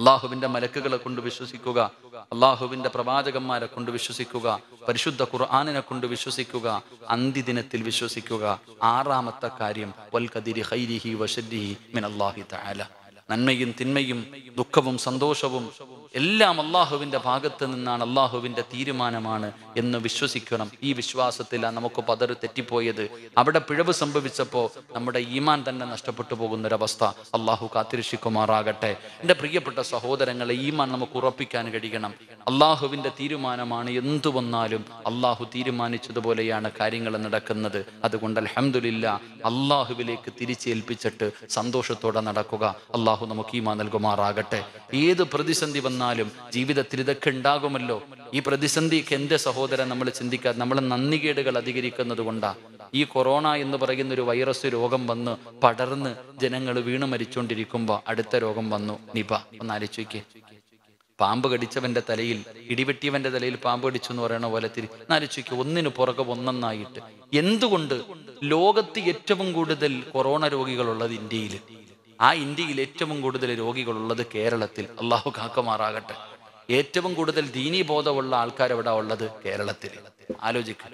അള്ളാഹുവിന്റെ മലക്കുകളെ കൊണ്ട് വിശ്വസിക്കുക അള്ളാഹുവിന്റെ പ്രവാചകന്മാരെ കൊണ്ട് വിശ്വസിക്കുക പരിശുദ്ധ ഖുർആാനിനെ കൊണ്ട് വിശ്വസിക്കുക അന്തിദിനത്തിൽ വിശ്വസിക്കുക ആറാമത്തെ കാര്യം വൽകദിരി ഹൈരിഹി വഷരിഹി മിൻ അള്ളാഹി തആല നന്മയും തിന്മയും ദുഃഖവും സന്തോഷവും എല്ലാം അള്ളാഹുവിന്റെ ഭാഗത്ത് നിന്നാണ് അള്ളാഹുവിന്റെ തീരുമാനമാണ് എന്ന് വിശ്വസിക്കണം ഈ വിശ്വാസത്തിലാണ് നമുക്ക് പതറ് തെറ്റിപ്പോയത് അവിടെ പിഴവ് സംഭവിച്ചപ്പോൾ നമ്മുടെ ഈമാൻ തന്നെ നഷ്ടപ്പെട്ടു പോകുന്ന ഒരവസ്ഥ അള്ളാഹു കാത്തിരക്ഷിക്കുമാറാകട്ടെ എൻ്റെ പ്രിയപ്പെട്ട സഹോദരങ്ങളെ ഈമാൻ നമുക്ക് ഉറപ്പിക്കാൻ കഴിയണം അള്ളാഹുവിന്റെ തീരുമാനമാണ് എന്തു വന്നാലും അള്ളാഹു തീരുമാനിച്ചതുപോലെയാണ് കാര്യങ്ങൾ നടക്കുന്നത് അതുകൊണ്ട് അലഹമില്ല അള്ളാഹുവിലേക്ക് തിരിച്ചേൽപ്പിച്ചിട്ട് സന്തോഷത്തോടെ നടക്കുക അള്ളാഹു നമുക്ക് ഈമാൻ നൽകുമാറാകട്ടെ ഏത് പ്രതിസന്ധി വന്നാലും ജീവിതത്തിൽ ഇതൊക്കെ ഉണ്ടാകുമല്ലോ ഈ പ്രതിസന്ധിക്ക് എൻ്റെ സഹോദരൻ നമ്മൾ ചിന്തിക്കാതെ നമ്മൾ നന്ദികേടുകൾ അധികരിക്കുന്നത് കൊണ്ടാ ഈ കൊറോണ എന്ന് പറയുന്ന ഒരു വൈറസ് രോഗം വന്ന് പടർന്ന് ജനങ്ങൾ വീണ് മരിച്ചുകൊണ്ടിരിക്കുമ്പോൾ അടുത്ത രോഗം വന്നു നിപ ഒന്ന് ആലോചിക്കേ പാമ്പ് കടിച്ചവന്റെ തലയിൽ ഇടിവെട്ടിയവന്റെ തലയിൽ പാമ്പ് കടിച്ചു എന്ന് പറയുന്ന പോലെ തിരി നാലിച്ചയ്ക്ക് ഒന്നിനു പുറകെ ഒന്നൊന്നായിട്ട് എന്തുകൊണ്ട് ലോകത്ത് ഏറ്റവും കൂടുതൽ കൊറോണ രോഗികളുള്ളത് ഇന്ത്യയിൽ ആ ഇന്ത്യയിൽ ഏറ്റവും കൂടുതൽ രോഗികളുള്ളത് കേരളത്തിൽ അള്ളാഹു കാക്കമാറാകട്ടെ ഏറ്റവും കൂടുതൽ ദീനീബോധമുള്ള ആൾക്കാർ എവിടെ ഉള്ളത് കേരളത്തിൽ ആലോചിക്കുക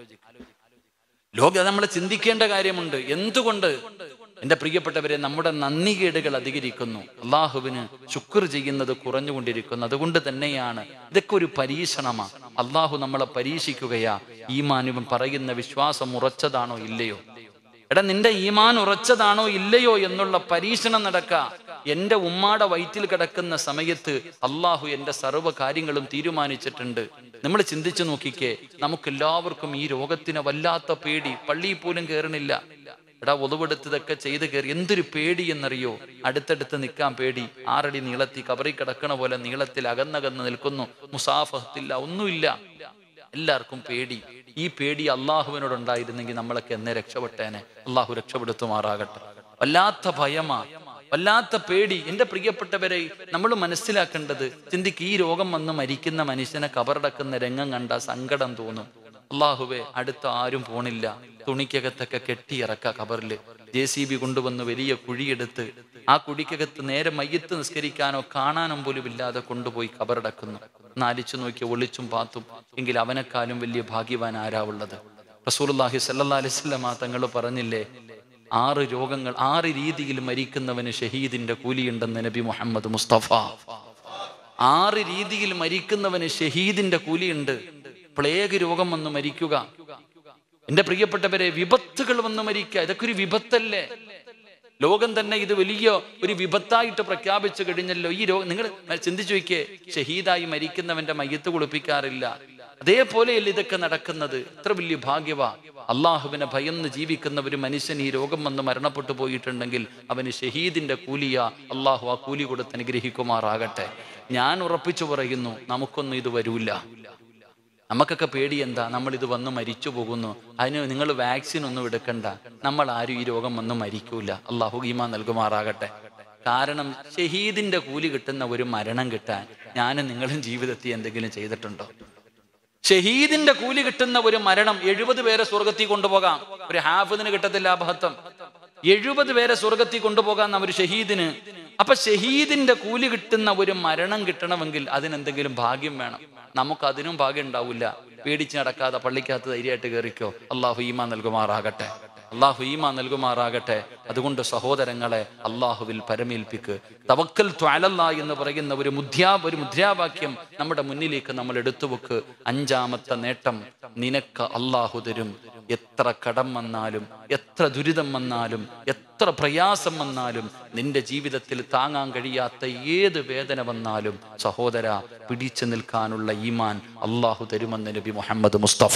ലോക നമ്മൾ ചിന്തിക്കേണ്ട കാര്യമുണ്ട് എന്തുകൊണ്ട് എൻ്റെ പ്രിയപ്പെട്ടവരെ നമ്മുടെ നന്ദികേടുകൾ അധികരിക്കുന്നു അള്ളാഹുവിന് ശുക്ർ ചെയ്യുന്നത് കുറഞ്ഞുകൊണ്ടിരിക്കുന്നു അതുകൊണ്ട് തന്നെയാണ് ഇതൊക്കെ ഒരു പരീക്ഷണമാണ് അള്ളാഹു നമ്മളെ പരീക്ഷിക്കുകയാ ഈമാനുവൻ പറയുന്ന വിശ്വാസം ഉറച്ചതാണോ ഇല്ലയോ എടാ നിന്റെ ഈമാൻ ഉറച്ചതാണോ ഇല്ലയോ എന്നുള്ള പരീക്ഷണം നടക്ക എന്റെ ഉമ്മാടെ വയറ്റിൽ കിടക്കുന്ന സമയത്ത് അള്ളാഹു എന്റെ സർവ്വ കാര്യങ്ങളും തീരുമാനിച്ചിട്ടുണ്ട് നമ്മൾ ചിന്തിച്ചു നോക്കിക്കേ നമുക്ക് എല്ലാവർക്കും ഈ രോഗത്തിന് വല്ലാത്ത പേടി പള്ളിയിൽ പോലും കയറണില്ല എടാ ഒതുവെടുത്തതൊക്കെ ചെയ്ത് കയറി എന്തൊരു പേടി എന്നറിയോ അടുത്തടുത്ത് നിൽക്കാൻ പേടി ആറടി നീളത്തിൽ കബറി കിടക്കണ പോലെ നീളത്തിൽ അകന്നകന്ന് നിൽക്കുന്നു മുസാഫഹത്തില്ല ഒന്നുമില്ല എല്ലാവർക്കും പേടി ഈ പേടി അള്ളാഹുവിനോടുണ്ടായിരുന്നെങ്കിൽ നമ്മളൊക്കെ എന്നെ രക്ഷപ്പെട്ടേനെ അള്ളാഹു രക്ഷപ്പെടുത്തുമാറാകട്ടെ വല്ലാത്ത ഭയമാ വല്ലാത്ത പേടി എൻ്റെ പ്രിയപ്പെട്ടവരെ നമ്മൾ മനസ്സിലാക്കേണ്ടത് ചിന്തിക്ക് ഈ രോഗം വന്ന് മരിക്കുന്ന മനുഷ്യനെ കബറടക്കുന്ന രംഗം കണ്ട സങ്കടം തോന്നും അള്ളാഹുവെ അടുത്ത ആരും പോണില്ല തുണിക്കകത്തൊക്കെ കെട്ടിയിറക്ക കബറില് ജെ സി ബി കൊണ്ടുവന്ന് വലിയ കുഴിയെടുത്ത് ആ കുഴിക്കകത്ത് നേരെ മയ്യത്ത് നിസ്കരിക്കാനോ കാണാനോ പോലും ഇല്ലാതെ കൊണ്ടുപോയി കബറടക്കുന്നു നാലിച്ചു നോക്കി ഒളിച്ചും പാത്തും എങ്കിൽ അവനെക്കാളും വലിയ ഭാഗ്യവാൻ ആരാ ഉള്ളത് റസൂലുള്ളാഹി സല്ലല്ലാഹു അലൈഹി വസല്ലമ തങ്ങൾ പറഞ്ഞില്ലേ ആറ് രോഗങ്ങൾ ആറ് രീതിയിൽ മരിക്കുന്നവന് ഷഹീദിന്റെ കൂലിയുണ്ടെന്ന് നബി മുഹമ്മദ് മുസ്തഫ ആറ് രീതിയിൽ മരിക്കുന്നവന് ഷഹീദിന്റെ കൂലിയുണ്ട് പ്ലേഗ് രോഗം വന്ന് മരിക്കുക എന്റെ പ്രിയപ്പെട്ടവരെ വിപത്തുകൾ വന്ന് മരിക്കുക ഇതൊക്കെ ഒരു വിപത്തല്ലേ ലോകം തന്നെ ഇത് വലിയ ഒരു വിപത്തായിട്ട് പ്രഖ്യാപിച്ചു കഴിഞ്ഞല്ലോ ഈ രോഗം നിങ്ങൾ ചിന്തിച്ചു നോക്കിയേ ഷഹീദായി മരിക്കുന്നവന്റെ മയ്യത്ത് കുളിപ്പിക്കാറില്ല അതേപോലെയല്ല ഇതൊക്കെ നടക്കുന്നത് എത്ര വലിയ ഭാഗ്യവാ അള്ളാഹുവിനെ ഭയന്ന് ജീവിക്കുന്ന ഒരു മനുഷ്യൻ ഈ രോഗം വന്ന് മരണപ്പെട്ടു പോയിട്ടുണ്ടെങ്കിൽ അവന് ഷഹീദിന്റെ കൂലിയ അള്ളാഹു ആ കൂലി കൊടുത്ത് അനുഗ്രഹിക്കുമാറാകട്ടെ ഞാൻ ഉറപ്പിച്ചു പറയുന്നു നമുക്കൊന്നും ഇത് വരൂല നമുക്കൊക്കെ പേടി എന്താ നമ്മൾ ഇത് വന്ന് മരിച്ചു പോകുന്നു അതിന് നിങ്ങൾ വാക്സിൻ ഒന്നും എടുക്കണ്ട നമ്മൾ ആരും ഈ രോഗം വന്ന് മരിക്കൂല അള്ളാഹു ഈമ നൽകുമാറാകട്ടെ കാരണം ഷഹീദിന്റെ കൂലി കിട്ടുന്ന ഒരു മരണം കിട്ടാൻ ഞാനും നിങ്ങളും ജീവിതത്തിൽ എന്തെങ്കിലും ചെയ്തിട്ടുണ്ടോ ഷഹീദിന്റെ കൂലി കിട്ടുന്ന ഒരു മരണം എഴുപത് പേരെ സ്വർഗത്തിൽ കൊണ്ടുപോകാം ഒരു ഹാഫിദിന് കിട്ടത്തില്ല അബദ്ധം എഴുപത് പേരെ സ്വർഗത്തിൽ കൊണ്ടുപോകാം ഒരു ഷഹീദിന് അപ്പൊ ഷഹീദിന്റെ കൂലി കിട്ടുന്ന ഒരു മരണം കിട്ടണമെങ്കിൽ അതിനെന്തെങ്കിലും ഭാഗ്യം വേണം നമുക്ക് അതിനും ഭാഗ്യം ഉണ്ടാവില്ല പേടിച്ച് നടക്കാതെ പള്ളിക്കകത്ത് ധൈര്യമായിട്ട് കയറിക്കോ അള്ളാഹു ഈമ നൽകുമാറാകട്ടെ അള്ളാഹു ഈമ നൽകുമാറാകട്ടെ അതുകൊണ്ട് സഹോദരങ്ങളെ അള്ളാഹുവിൽ പരമേൽപ്പിക്ക് തവക്കൽ ത്വാലല്ല എന്ന് പറയുന്ന ഒരു മുദ്രാ ഒരു മുദ്രാവാക്യം നമ്മുടെ മുന്നിലേക്ക് നമ്മൾ എടുത്തു വെക്ക് അഞ്ചാമത്തെ നേട്ടം നിനക്ക് അള്ളാഹു തരും എത്ര കടം വന്നാലും എത്ര ദുരിതം വന്നാലും എത്ര പ്രയാസം വന്നാലും നിന്റെ ജീവിതത്തിൽ താങ്ങാൻ കഴിയാത്ത ഏത് വേദന വന്നാലും സഹോദര പിടിച്ചു നിൽക്കാനുള്ള ഈമാൻ അള്ളാഹു തരുമെന്ന് നബി മുഹമ്മദ് മുസ്തഫ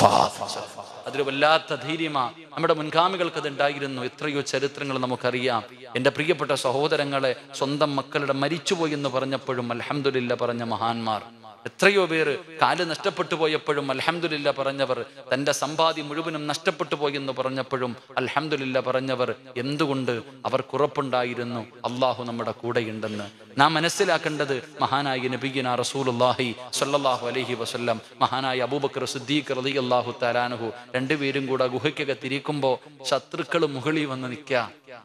അതൊരു വല്ലാത്ത ധൈര്യമാ നമ്മുടെ മുൻഗാമികൾക്ക് അത് ഉണ്ടായിരുന്നു എത്രയോ ചരിത്രങ്ങൾ നമുക്കറിയാം എൻ്റെ പ്രിയപ്പെട്ട സഹോദരങ്ങളെ സ്വന്തം മക്കളുടെ മരിച്ചുപോയി എന്ന് പറഞ്ഞപ്പോഴും അൽഹംദുലില്ല പറഞ്ഞ മഹാന്മാർ എത്രയോ പേര് കാല് നഷ്ടപ്പെട്ടു പോയപ്പോഴും അൽഹംദുലില്ല പറഞ്ഞവർ തന്റെ സമ്പാദ്യം മുഴുവനും നഷ്ടപ്പെട്ടു പോയി എന്ന് പറഞ്ഞപ്പോഴും അൽഹംദുലില്ല പറഞ്ഞവർ എന്തുകൊണ്ട് അവർക്കുറപ്പുണ്ടായിരുന്നു അള്ളാഹു നമ്മുടെ കൂടെയുണ്ടെന്ന് നാം മനസ്സിലാക്കേണ്ടത് മഹാനായ നബിഗിന റസൂലുല്ലാഹി സല്ലല്ലാഹു അലൈഹി വസല്ലം മഹാനായ അബൂബക്കർ സിദ്ദീഖ് റളിയല്ലാഹു തആലാനഹു രണ്ടുപേരും കൂടെ ഗുഹയ്ക്കകത്തിരിക്കുമ്പോൾ ശത്രുക്കൾ മുകളിൽ വന്ന് നിൽക്കുക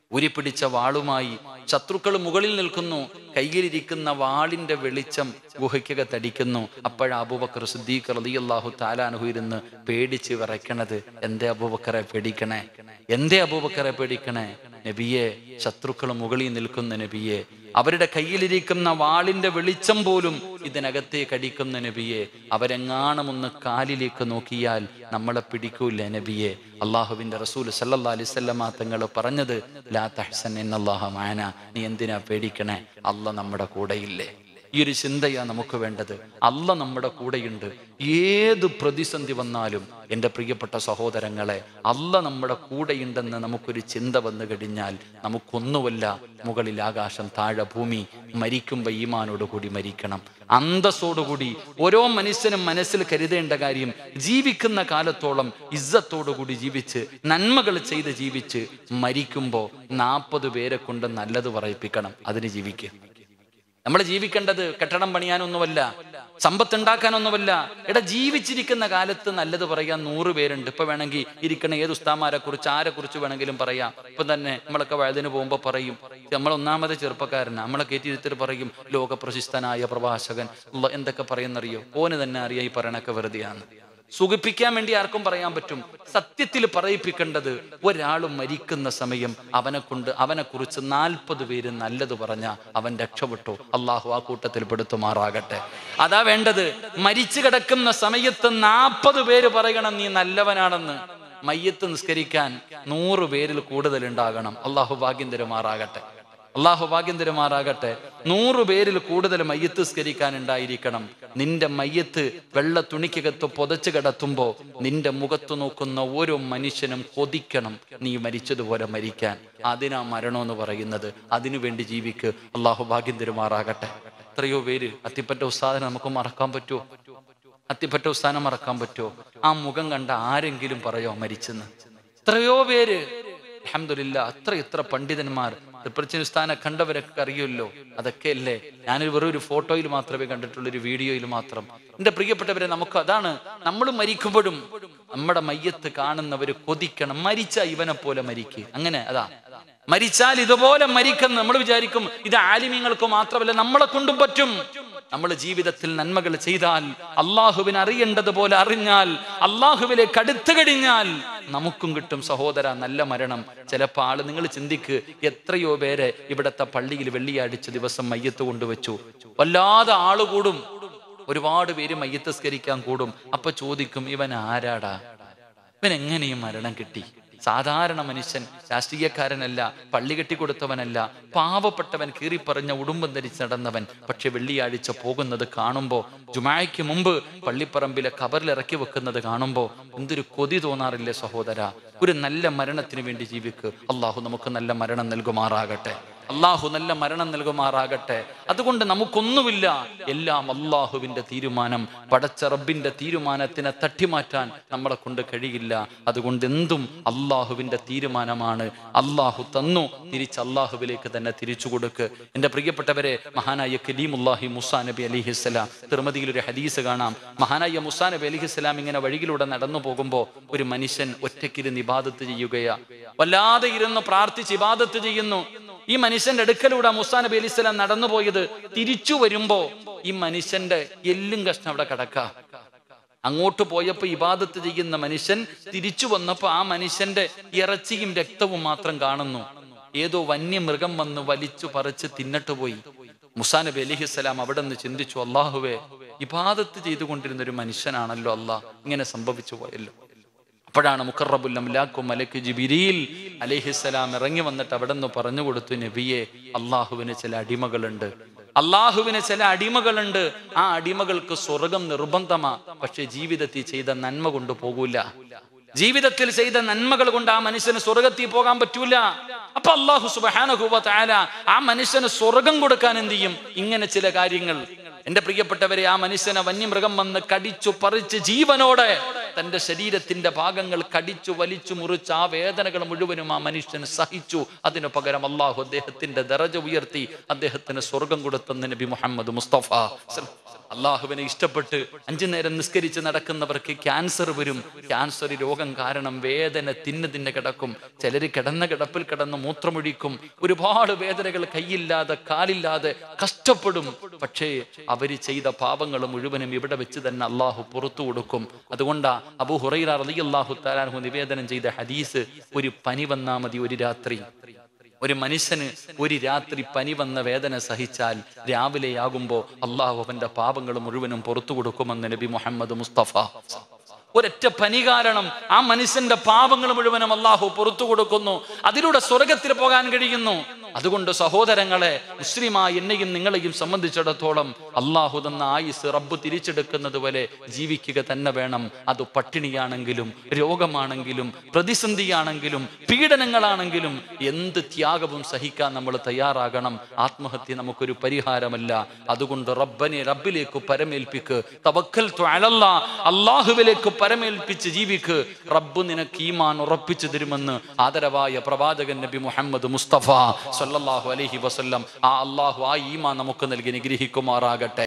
ഉരിപ്പിടിച്ച വാളുമായി ശത്രുക്കൾ മുകളിൽ നിൽക്കുന്നു കയ്യിലിരിക്കുന്ന വാളിന്റെ വെളിച്ചം ഗുഹയ്ക്കകത്തടിക്കുന്നു അപ്പോഴാ അബൂബക്കർ സിദ്ദീഖ് റളിയല്ലാഹു താലാനുഹു ഇരുന്ന് പേടിച്ച് വിറയ്ക്കണത് എന്തേ അബൂബക്കറെ പേടിക്കണേ എന്തേ അബൂബക്കറെ പേടിക്കണേ നബിയെ ശത്രുക്കൾ മുകളിൽ നിൽക്കുന്ന നബിയെ അവരുടെ കയ്യിലിരിക്കുന്ന വാളിന്റെ വെളിച്ചം പോലും ഇതിനകത്തേക്ക് അടിക്കുന്ന നബിയെ അവരെങ്ങാണം ഒന്ന് കാലിലേക്ക് നോക്കിയാൽ നമ്മളെ പിടിക്കൂല നബിയെ അള്ളാഹുവിന്റെ റസൂൽ സല്ലല്ലാ അലിസ്വല്ലമ തങ്ങൾ പറഞ്ഞത് ലാ തഹ്സൻ എന്നല്ലാഹ മാന നീ എന്തിനാ പേടിക്കണേ അല്ല നമ്മുടെ കൂടെയില്ലേ ഈ ഒരു ചിന്തയാ നമുക്ക് വേണ്ടത് അല്ല നമ്മുടെ കൂടെയുണ്ട് ഏത് പ്രതിസന്ധി വന്നാലും എൻ്റെ പ്രിയപ്പെട്ട സഹോദരങ്ങളെ അല്ല നമ്മുടെ കൂടെയുണ്ടെന്ന് നമുക്കൊരു ചിന്ത വന്നു കഴിഞ്ഞാൽ നമുക്കൊന്നുമല്ല മുകളിൽ ആകാശം താഴെ ഭൂമി മരിക്കുമ്പോൾ ഈമാനോടുകൂടി മരിക്കണം അന്തസ്സോടുകൂടി ഓരോ മനുഷ്യനും മനസ്സിൽ കരുതേണ്ട കാര്യം ജീവിക്കുന്ന കാലത്തോളം ഇസ്സത്തോടുകൂടി ജീവിച്ച് നന്മകൾ ചെയ്ത് ജീവിച്ച് മരിക്കുമ്പോൾ നാൽപ്പത് പേരെ കൊണ്ട് നല്ലത് പറയിപ്പിക്കണം അതിന് ജീവിക്കുക നമ്മൾ ജീവിക്കേണ്ടത് കെട്ടിടം പണിയാനൊന്നുമല്ല സമ്പത്ത് ഉണ്ടാക്കാനൊന്നുമല്ല എടാ ജീവിച്ചിരിക്കുന്ന കാലത്ത് നല്ലത് പറയാൻ നൂറ് പേരുണ്ട് ഇപ്പൊ വേണമെങ്കിൽ ഇരിക്കണ ഏത് ഉസ്താമാരെ കുറിച്ച് ആരെ കുറിച്ച് വേണമെങ്കിലും പറയാം ഇപ്പൊ തന്നെ നമ്മളൊക്കെ വഴുതിന് പോകുമ്പോൾ പറയും നമ്മൾ ഒന്നാമത് ചെറുപ്പക്കാരൻ നമ്മളെ കയറ്റിയിരുത്തിട്ട് പറയും ലോക പ്രശസ്തനായ പ്രഭാഷകൻ ഉള്ള എന്തൊക്കെ പറയുന്നറിയോ ഓന് തന്നെ അറിയാം ഈ പറയണൊക്കെ വെറുതെയാണ് സുഖിപ്പിക്കാൻ വേണ്ടി ആർക്കും പറയാൻ പറ്റും സത്യത്തിൽ പറയിപ്പിക്കേണ്ടത് ഒരാൾ മരിക്കുന്ന സമയം അവനെ കൊണ്ട് അവനെ കുറിച്ച് നാൽപ്പത് പേര് നല്ലത് പറഞ്ഞ അവൻ രക്ഷപ്പെട്ടു അള്ളാഹു ആ കൂട്ടത്തിൽ പെടുത്തുമാറാകട്ടെ അതാ വേണ്ടത് മരിച്ചു കിടക്കുന്ന സമയത്ത് നാൽപ്പത് പേര് പറയണം നീ നല്ലവനാണെന്ന് മയ്യത്ത് നിസ്കരിക്കാൻ നൂറ് പേരിൽ കൂടുതൽ ഉണ്ടാകണം അള്ളാഹു ഭാഗ്യം തരുമാറാകട്ടെ അള്ളാഹു ഭാഗ്യം തരുമാറാകട്ടെ നൂറ് പേരിൽ കൂടുതൽ മയ്യത്ത് സ്കരിക്കാൻ ഉണ്ടായിരിക്കണം നിന്റെ മയ്യത്ത് വെള്ള തുണിക്കകത്ത് പുതച്ച് കിടത്തുമ്പോ നിന്റെ മുഖത്ത് നോക്കുന്ന ഓരോ മനുഷ്യനും കൊതിക്കണം നീ മരിച്ചതുപോലെ മരിക്കാൻ അതിനാ മരണം എന്ന് പറയുന്നത് അതിനു വേണ്ടി ജീവിക്ക് അള്ളാഹു ഭാഗ്യം തരുമാറാകട്ടെ എത്രയോ പേര് അത്തിപ്പറ്റ ഉസ്താദിനെ നമുക്ക് മറക്കാൻ പറ്റുമോ അത്തിപ്പറ്റ ഉസ്താനം മറക്കാൻ പറ്റുമോ ആ മുഖം കണ്ട ആരെങ്കിലും പറയോ മരിച്ചെന്ന് എത്രയോ പേര് അഹമ്മദില്ല അത്ര ഇത്ര പണ്ഡിതന്മാർ സ്ഥാനെ കണ്ടവരൊക്കെ അറിയുമല്ലോ അതൊക്കെ അല്ലേ ഞാനൊരു വെറും ഒരു ഫോട്ടോയിൽ മാത്രമേ കണ്ടിട്ടുള്ളൂ ഒരു വീഡിയോയിൽ മാത്രം എന്റെ പ്രിയപ്പെട്ടവരെ നമുക്ക് അതാണ് നമ്മൾ മരിക്കുമ്പോഴും നമ്മുടെ മയ്യത്ത് കാണുന്നവര് കൊതിക്കണം മരിച്ച ഇവനെ പോലെ മരിക്കുക അങ്ങനെ അതാ മരിച്ചാൽ ഇതുപോലെ മരിക്കുന്ന നമ്മൾ വിചാരിക്കും ഇത് ആലിമ്യങ്ങൾക്ക് മാത്രമല്ല നമ്മളെ കൊണ്ടും പറ്റും നമ്മൾ ജീവിതത്തിൽ നന്മകൾ ചെയ്താൽ അള്ളാഹുവിനെ അറിയേണ്ടതുപോലെ അറിഞ്ഞാൽ അള്ളാഹുവിലേക്ക് അടുത്തു കഴിഞ്ഞാൽ നമുക്കും കിട്ടും സഹോദര നല്ല മരണം ചിലപ്പോൾ ആള് നിങ്ങൾ ചിന്തിക്ക് എത്രയോ പേരെ ഇവിടത്തെ പള്ളിയിൽ വെള്ളിയാഴ്ച ദിവസം മയ്യത്ത് കൊണ്ടുവച്ചു വല്ലാതെ ആള് കൂടും ഒരുപാട് പേര് മയ്യത്ത് സ്കരിക്കാൻ കൂടും അപ്പൊ ചോദിക്കും ഇവൻ ആരാടാ ഇവൻ എങ്ങനെയും മരണം കിട്ടി സാധാരണ മനുഷ്യൻ രാഷ്ട്രീയക്കാരനല്ല പള്ളി കെട്ടിക്കൊടുത്തവനല്ല പാവപ്പെട്ടവൻ കീറിപ്പറഞ്ഞ ഉടുമ്പം ധരിച്ച് നടന്നവൻ പക്ഷെ വെള്ളിയാഴ്ച പോകുന്നത് കാണുമ്പോൾ ജുമായ്ക്ക് മുമ്പ് പള്ളിപ്പറമ്പിലെ കബറിൽ ഇറക്കി വെക്കുന്നത് കാണുമ്പോൾ എന്തൊരു കൊതി തോന്നാറില്ലേ സഹോദര ഒരു നല്ല മരണത്തിന് വേണ്ടി ജീവിക്ക് അള്ളാഹു നമുക്ക് നല്ല മരണം നൽകുമാറാകട്ടെ അള്ളാഹു നല്ല മരണം നൽകുമാറാകട്ടെ അതുകൊണ്ട് നമുക്കൊന്നുമില്ല എല്ലാം അള്ളാഹുവിന്റെ തീരുമാനം പടച്ച റബ്ബിന്റെ തീരുമാനത്തിനെ തട്ടിമാറ്റാൻ നമ്മളെ കൊണ്ട് കഴിയില്ല അതുകൊണ്ട് എന്തും അള്ളാഹുവിന്റെ തീരുമാനമാണ് അള്ളാഹു തന്നു തിരിച്ച് അള്ളാഹുവിലേക്ക് തന്നെ തിരിച്ചു കൊടുക്ക് എൻ്റെ പ്രിയപ്പെട്ടവരെ മഹാനായ കലീമുല്ലാഹി മുസാ നബി അലിഹിസ്സലാം തിരുമതിയിൽ ഒരു ഹദീസ് കാണാം മഹാനായ മുസാ നബി അലിഹിസ്സലാം ഇങ്ങനെ വഴിയിലൂടെ നടന്നു പോകുമ്പോൾ ഒരു മനുഷ്യൻ ഒറ്റയ്ക്കിരുന്ന് ഇബാദത്ത് ചെയ്യുകയാ വല്ലാതെ ഇരുന്ന് പ്രാർത്ഥിച്ച് ഇബാദത്ത് ചെയ്യുന്നു ഈ മനുഷ്യന്റെ അടുക്കലൂടെ മുസാ നബി അലി സ്വലാം നടന്നു പോയത് തിരിച്ചു വരുമ്പോ ഈ മനുഷ്യന്റെ എല്ലും കഷ്ണം അവിടെ കിടക്ക അങ്ങോട്ട് പോയപ്പോ ഇബാദത്ത് ചെയ്യുന്ന മനുഷ്യൻ തിരിച്ചു വന്നപ്പോ ആ മനുഷ്യന്റെ ഇറച്ചിയും രക്തവും മാത്രം കാണുന്നു ഏതോ വന്യമൃഗം വന്ന് വലിച്ചു പറിച്ച് തിന്നിട്ട് പോയി മുസാ നബി അലിഹിസ്സലാം അവിടെ നിന്ന് ചിന്തിച്ചു അള്ളാഹുവേ ഇബാദത്ത് ചെയ്തുകൊണ്ടിരുന്ന ഒരു മനുഷ്യനാണല്ലോ അള്ളാഹ് ഇങ്ങനെ സംഭവിച്ചു പോയല്ലോ അപ്പോഴാണ് മുക്കറബുല്ലംലാക്കും മലക്ക് ജിബിരിയിൽ അലിഹിസ്സലാം ഇറങ്ങി വന്നിട്ട് അവിടെ നിന്ന് പറഞ്ഞു കൊടുത്തു നബിയെ അള്ളാഹുവിന് ചില അടിമകളുണ്ട് അള്ളാഹുവിന് ചില അടിമകളുണ്ട് ആ അടിമകൾക്ക് സ്വർഗം നിർബന്ധമാ പക്ഷെ ജീവിതത്തിൽ ചെയ്ത നന്മ കൊണ്ട് പോകൂല ജീവിതത്തിൽ ചെയ്ത നന്മകൾ കൊണ്ട് ആ മനുഷ്യന് സ്വർഗത്തിൽ പോകാൻ പറ്റൂല അപ്പൊ അള്ളാഹു സുബാനഹുബ താല ആ മനുഷ്യന് സ്വർഗം കൊടുക്കാൻ എന്ത് ചെയ്യും ഇങ്ങനെ ചില കാര്യങ്ങൾ എന്റെ പ്രിയപ്പെട്ടവരെ ആ മനുഷ്യനെ വന്യമൃഗം വന്ന് കടിച്ചു പറിച്ച് ജീവനോടെ തൻ്റെ ശരീരത്തിന്റെ ഭാഗങ്ങൾ കടിച്ചു വലിച്ചു മുറിച്ച് ആ വേദനകൾ മുഴുവനും ആ മനുഷ്യൻ സഹിച്ചു അതിനു പകരം അള്ളാഹു അദ്ദേഹത്തിന്റെ ദറജ ഉയർത്തി അദ്ദേഹത്തിന് സ്വർഗം കൊടുത്തെന്ന് നബി മുഹമ്മദ് മുസ്തഫ അള്ളാഹുവിനെ ഇഷ്ടപ്പെട്ട് അഞ്ചു നേരം നിസ്കരിച്ച് നടക്കുന്നവർക്ക് ക്യാൻസർ വരും ക്യാൻസർ രോഗം കാരണം വേദന തിന്ന് തിന്ന് കിടക്കും ചിലർ കിടന്ന കിടപ്പിൽ കിടന്ന് മൂത്രമൊഴിക്കും ഒരുപാട് വേദനകൾ കൈയില്ലാതെ കാലില്ലാതെ കഷ്ടപ്പെടും പക്ഷേ അവര് ചെയ്ത പാപങ്ങൾ മുഴുവനും ഇവിടെ വെച്ച് തന്നെ അള്ളാഹു പുറത്തു കൊടുക്കും അതുകൊണ്ടാ അബു ഹുറൈറ റളി അള്ളാഹു താലാഹു നിവേദനം ചെയ്ത ഹദീസ് ഒരു പനി വന്നാ മതി ഒരു രാത്രി ഒരു മനുഷ്യന് ഒരു രാത്രി പനി വന്ന വേദന സഹിച്ചാൽ രാവിലെയാകുമ്പോൾ അള്ളാഹു അവന്റെ പാപങ്ങൾ മുഴുവനും പുറത്തു കൊടുക്കുമെന്ന് നബി മുഹമ്മദ് മുസ്തഫ ഒരൊറ്റ പനി കാരണം ആ മനുഷ്യന്റെ പാപങ്ങൾ മുഴുവനും അള്ളാഹു പുറത്തു കൊടുക്കുന്നു അതിലൂടെ സ്വർഗത്തിൽ പോകാൻ കഴിയുന്നു അതുകൊണ്ട് സഹോദരങ്ങളെ മുസ്ലിമായി എന്നെയും നിങ്ങളെയും സംബന്ധിച്ചിടത്തോളം അള്ളാഹു തന്ന ആയുസ് റബ്ബ് തിരിച്ചെടുക്കുന്നത് വരെ ജീവിക്കുക തന്നെ വേണം അത് പട്ടിണിയാണെങ്കിലും രോഗമാണെങ്കിലും പ്രതിസന്ധിയാണെങ്കിലും പീഡനങ്ങളാണെങ്കിലും എന്ത് ത്യാഗവും സഹിക്കാൻ നമ്മൾ തയ്യാറാകണം ആത്മഹത്യ നമുക്കൊരു പരിഹാരമല്ല അതുകൊണ്ട് റബ്ബനെ റബ്ബിലേക്ക് പരമേൽപ്പിക്ക് തവക്കൽ അള്ളാഹുവിലേക്ക് പരമേൽപ്പിച്ച് ജീവിക്ക് റബ്ബ് നിനക്ക് ഈമാൻ ഉറപ്പിച്ചു തരുമെന്ന് ആദരവായ പ്രവാചകൻ നബി മുഹമ്മദ് മുസ്തഫ സല്ലല്ലാഹു അലൈഹി വസല്ലം ആ അള്ളാഹു ആ ഈമാൻ നമുക്ക് നൽകി നിഗ്രഹിക്കുമാറാകട്ടെ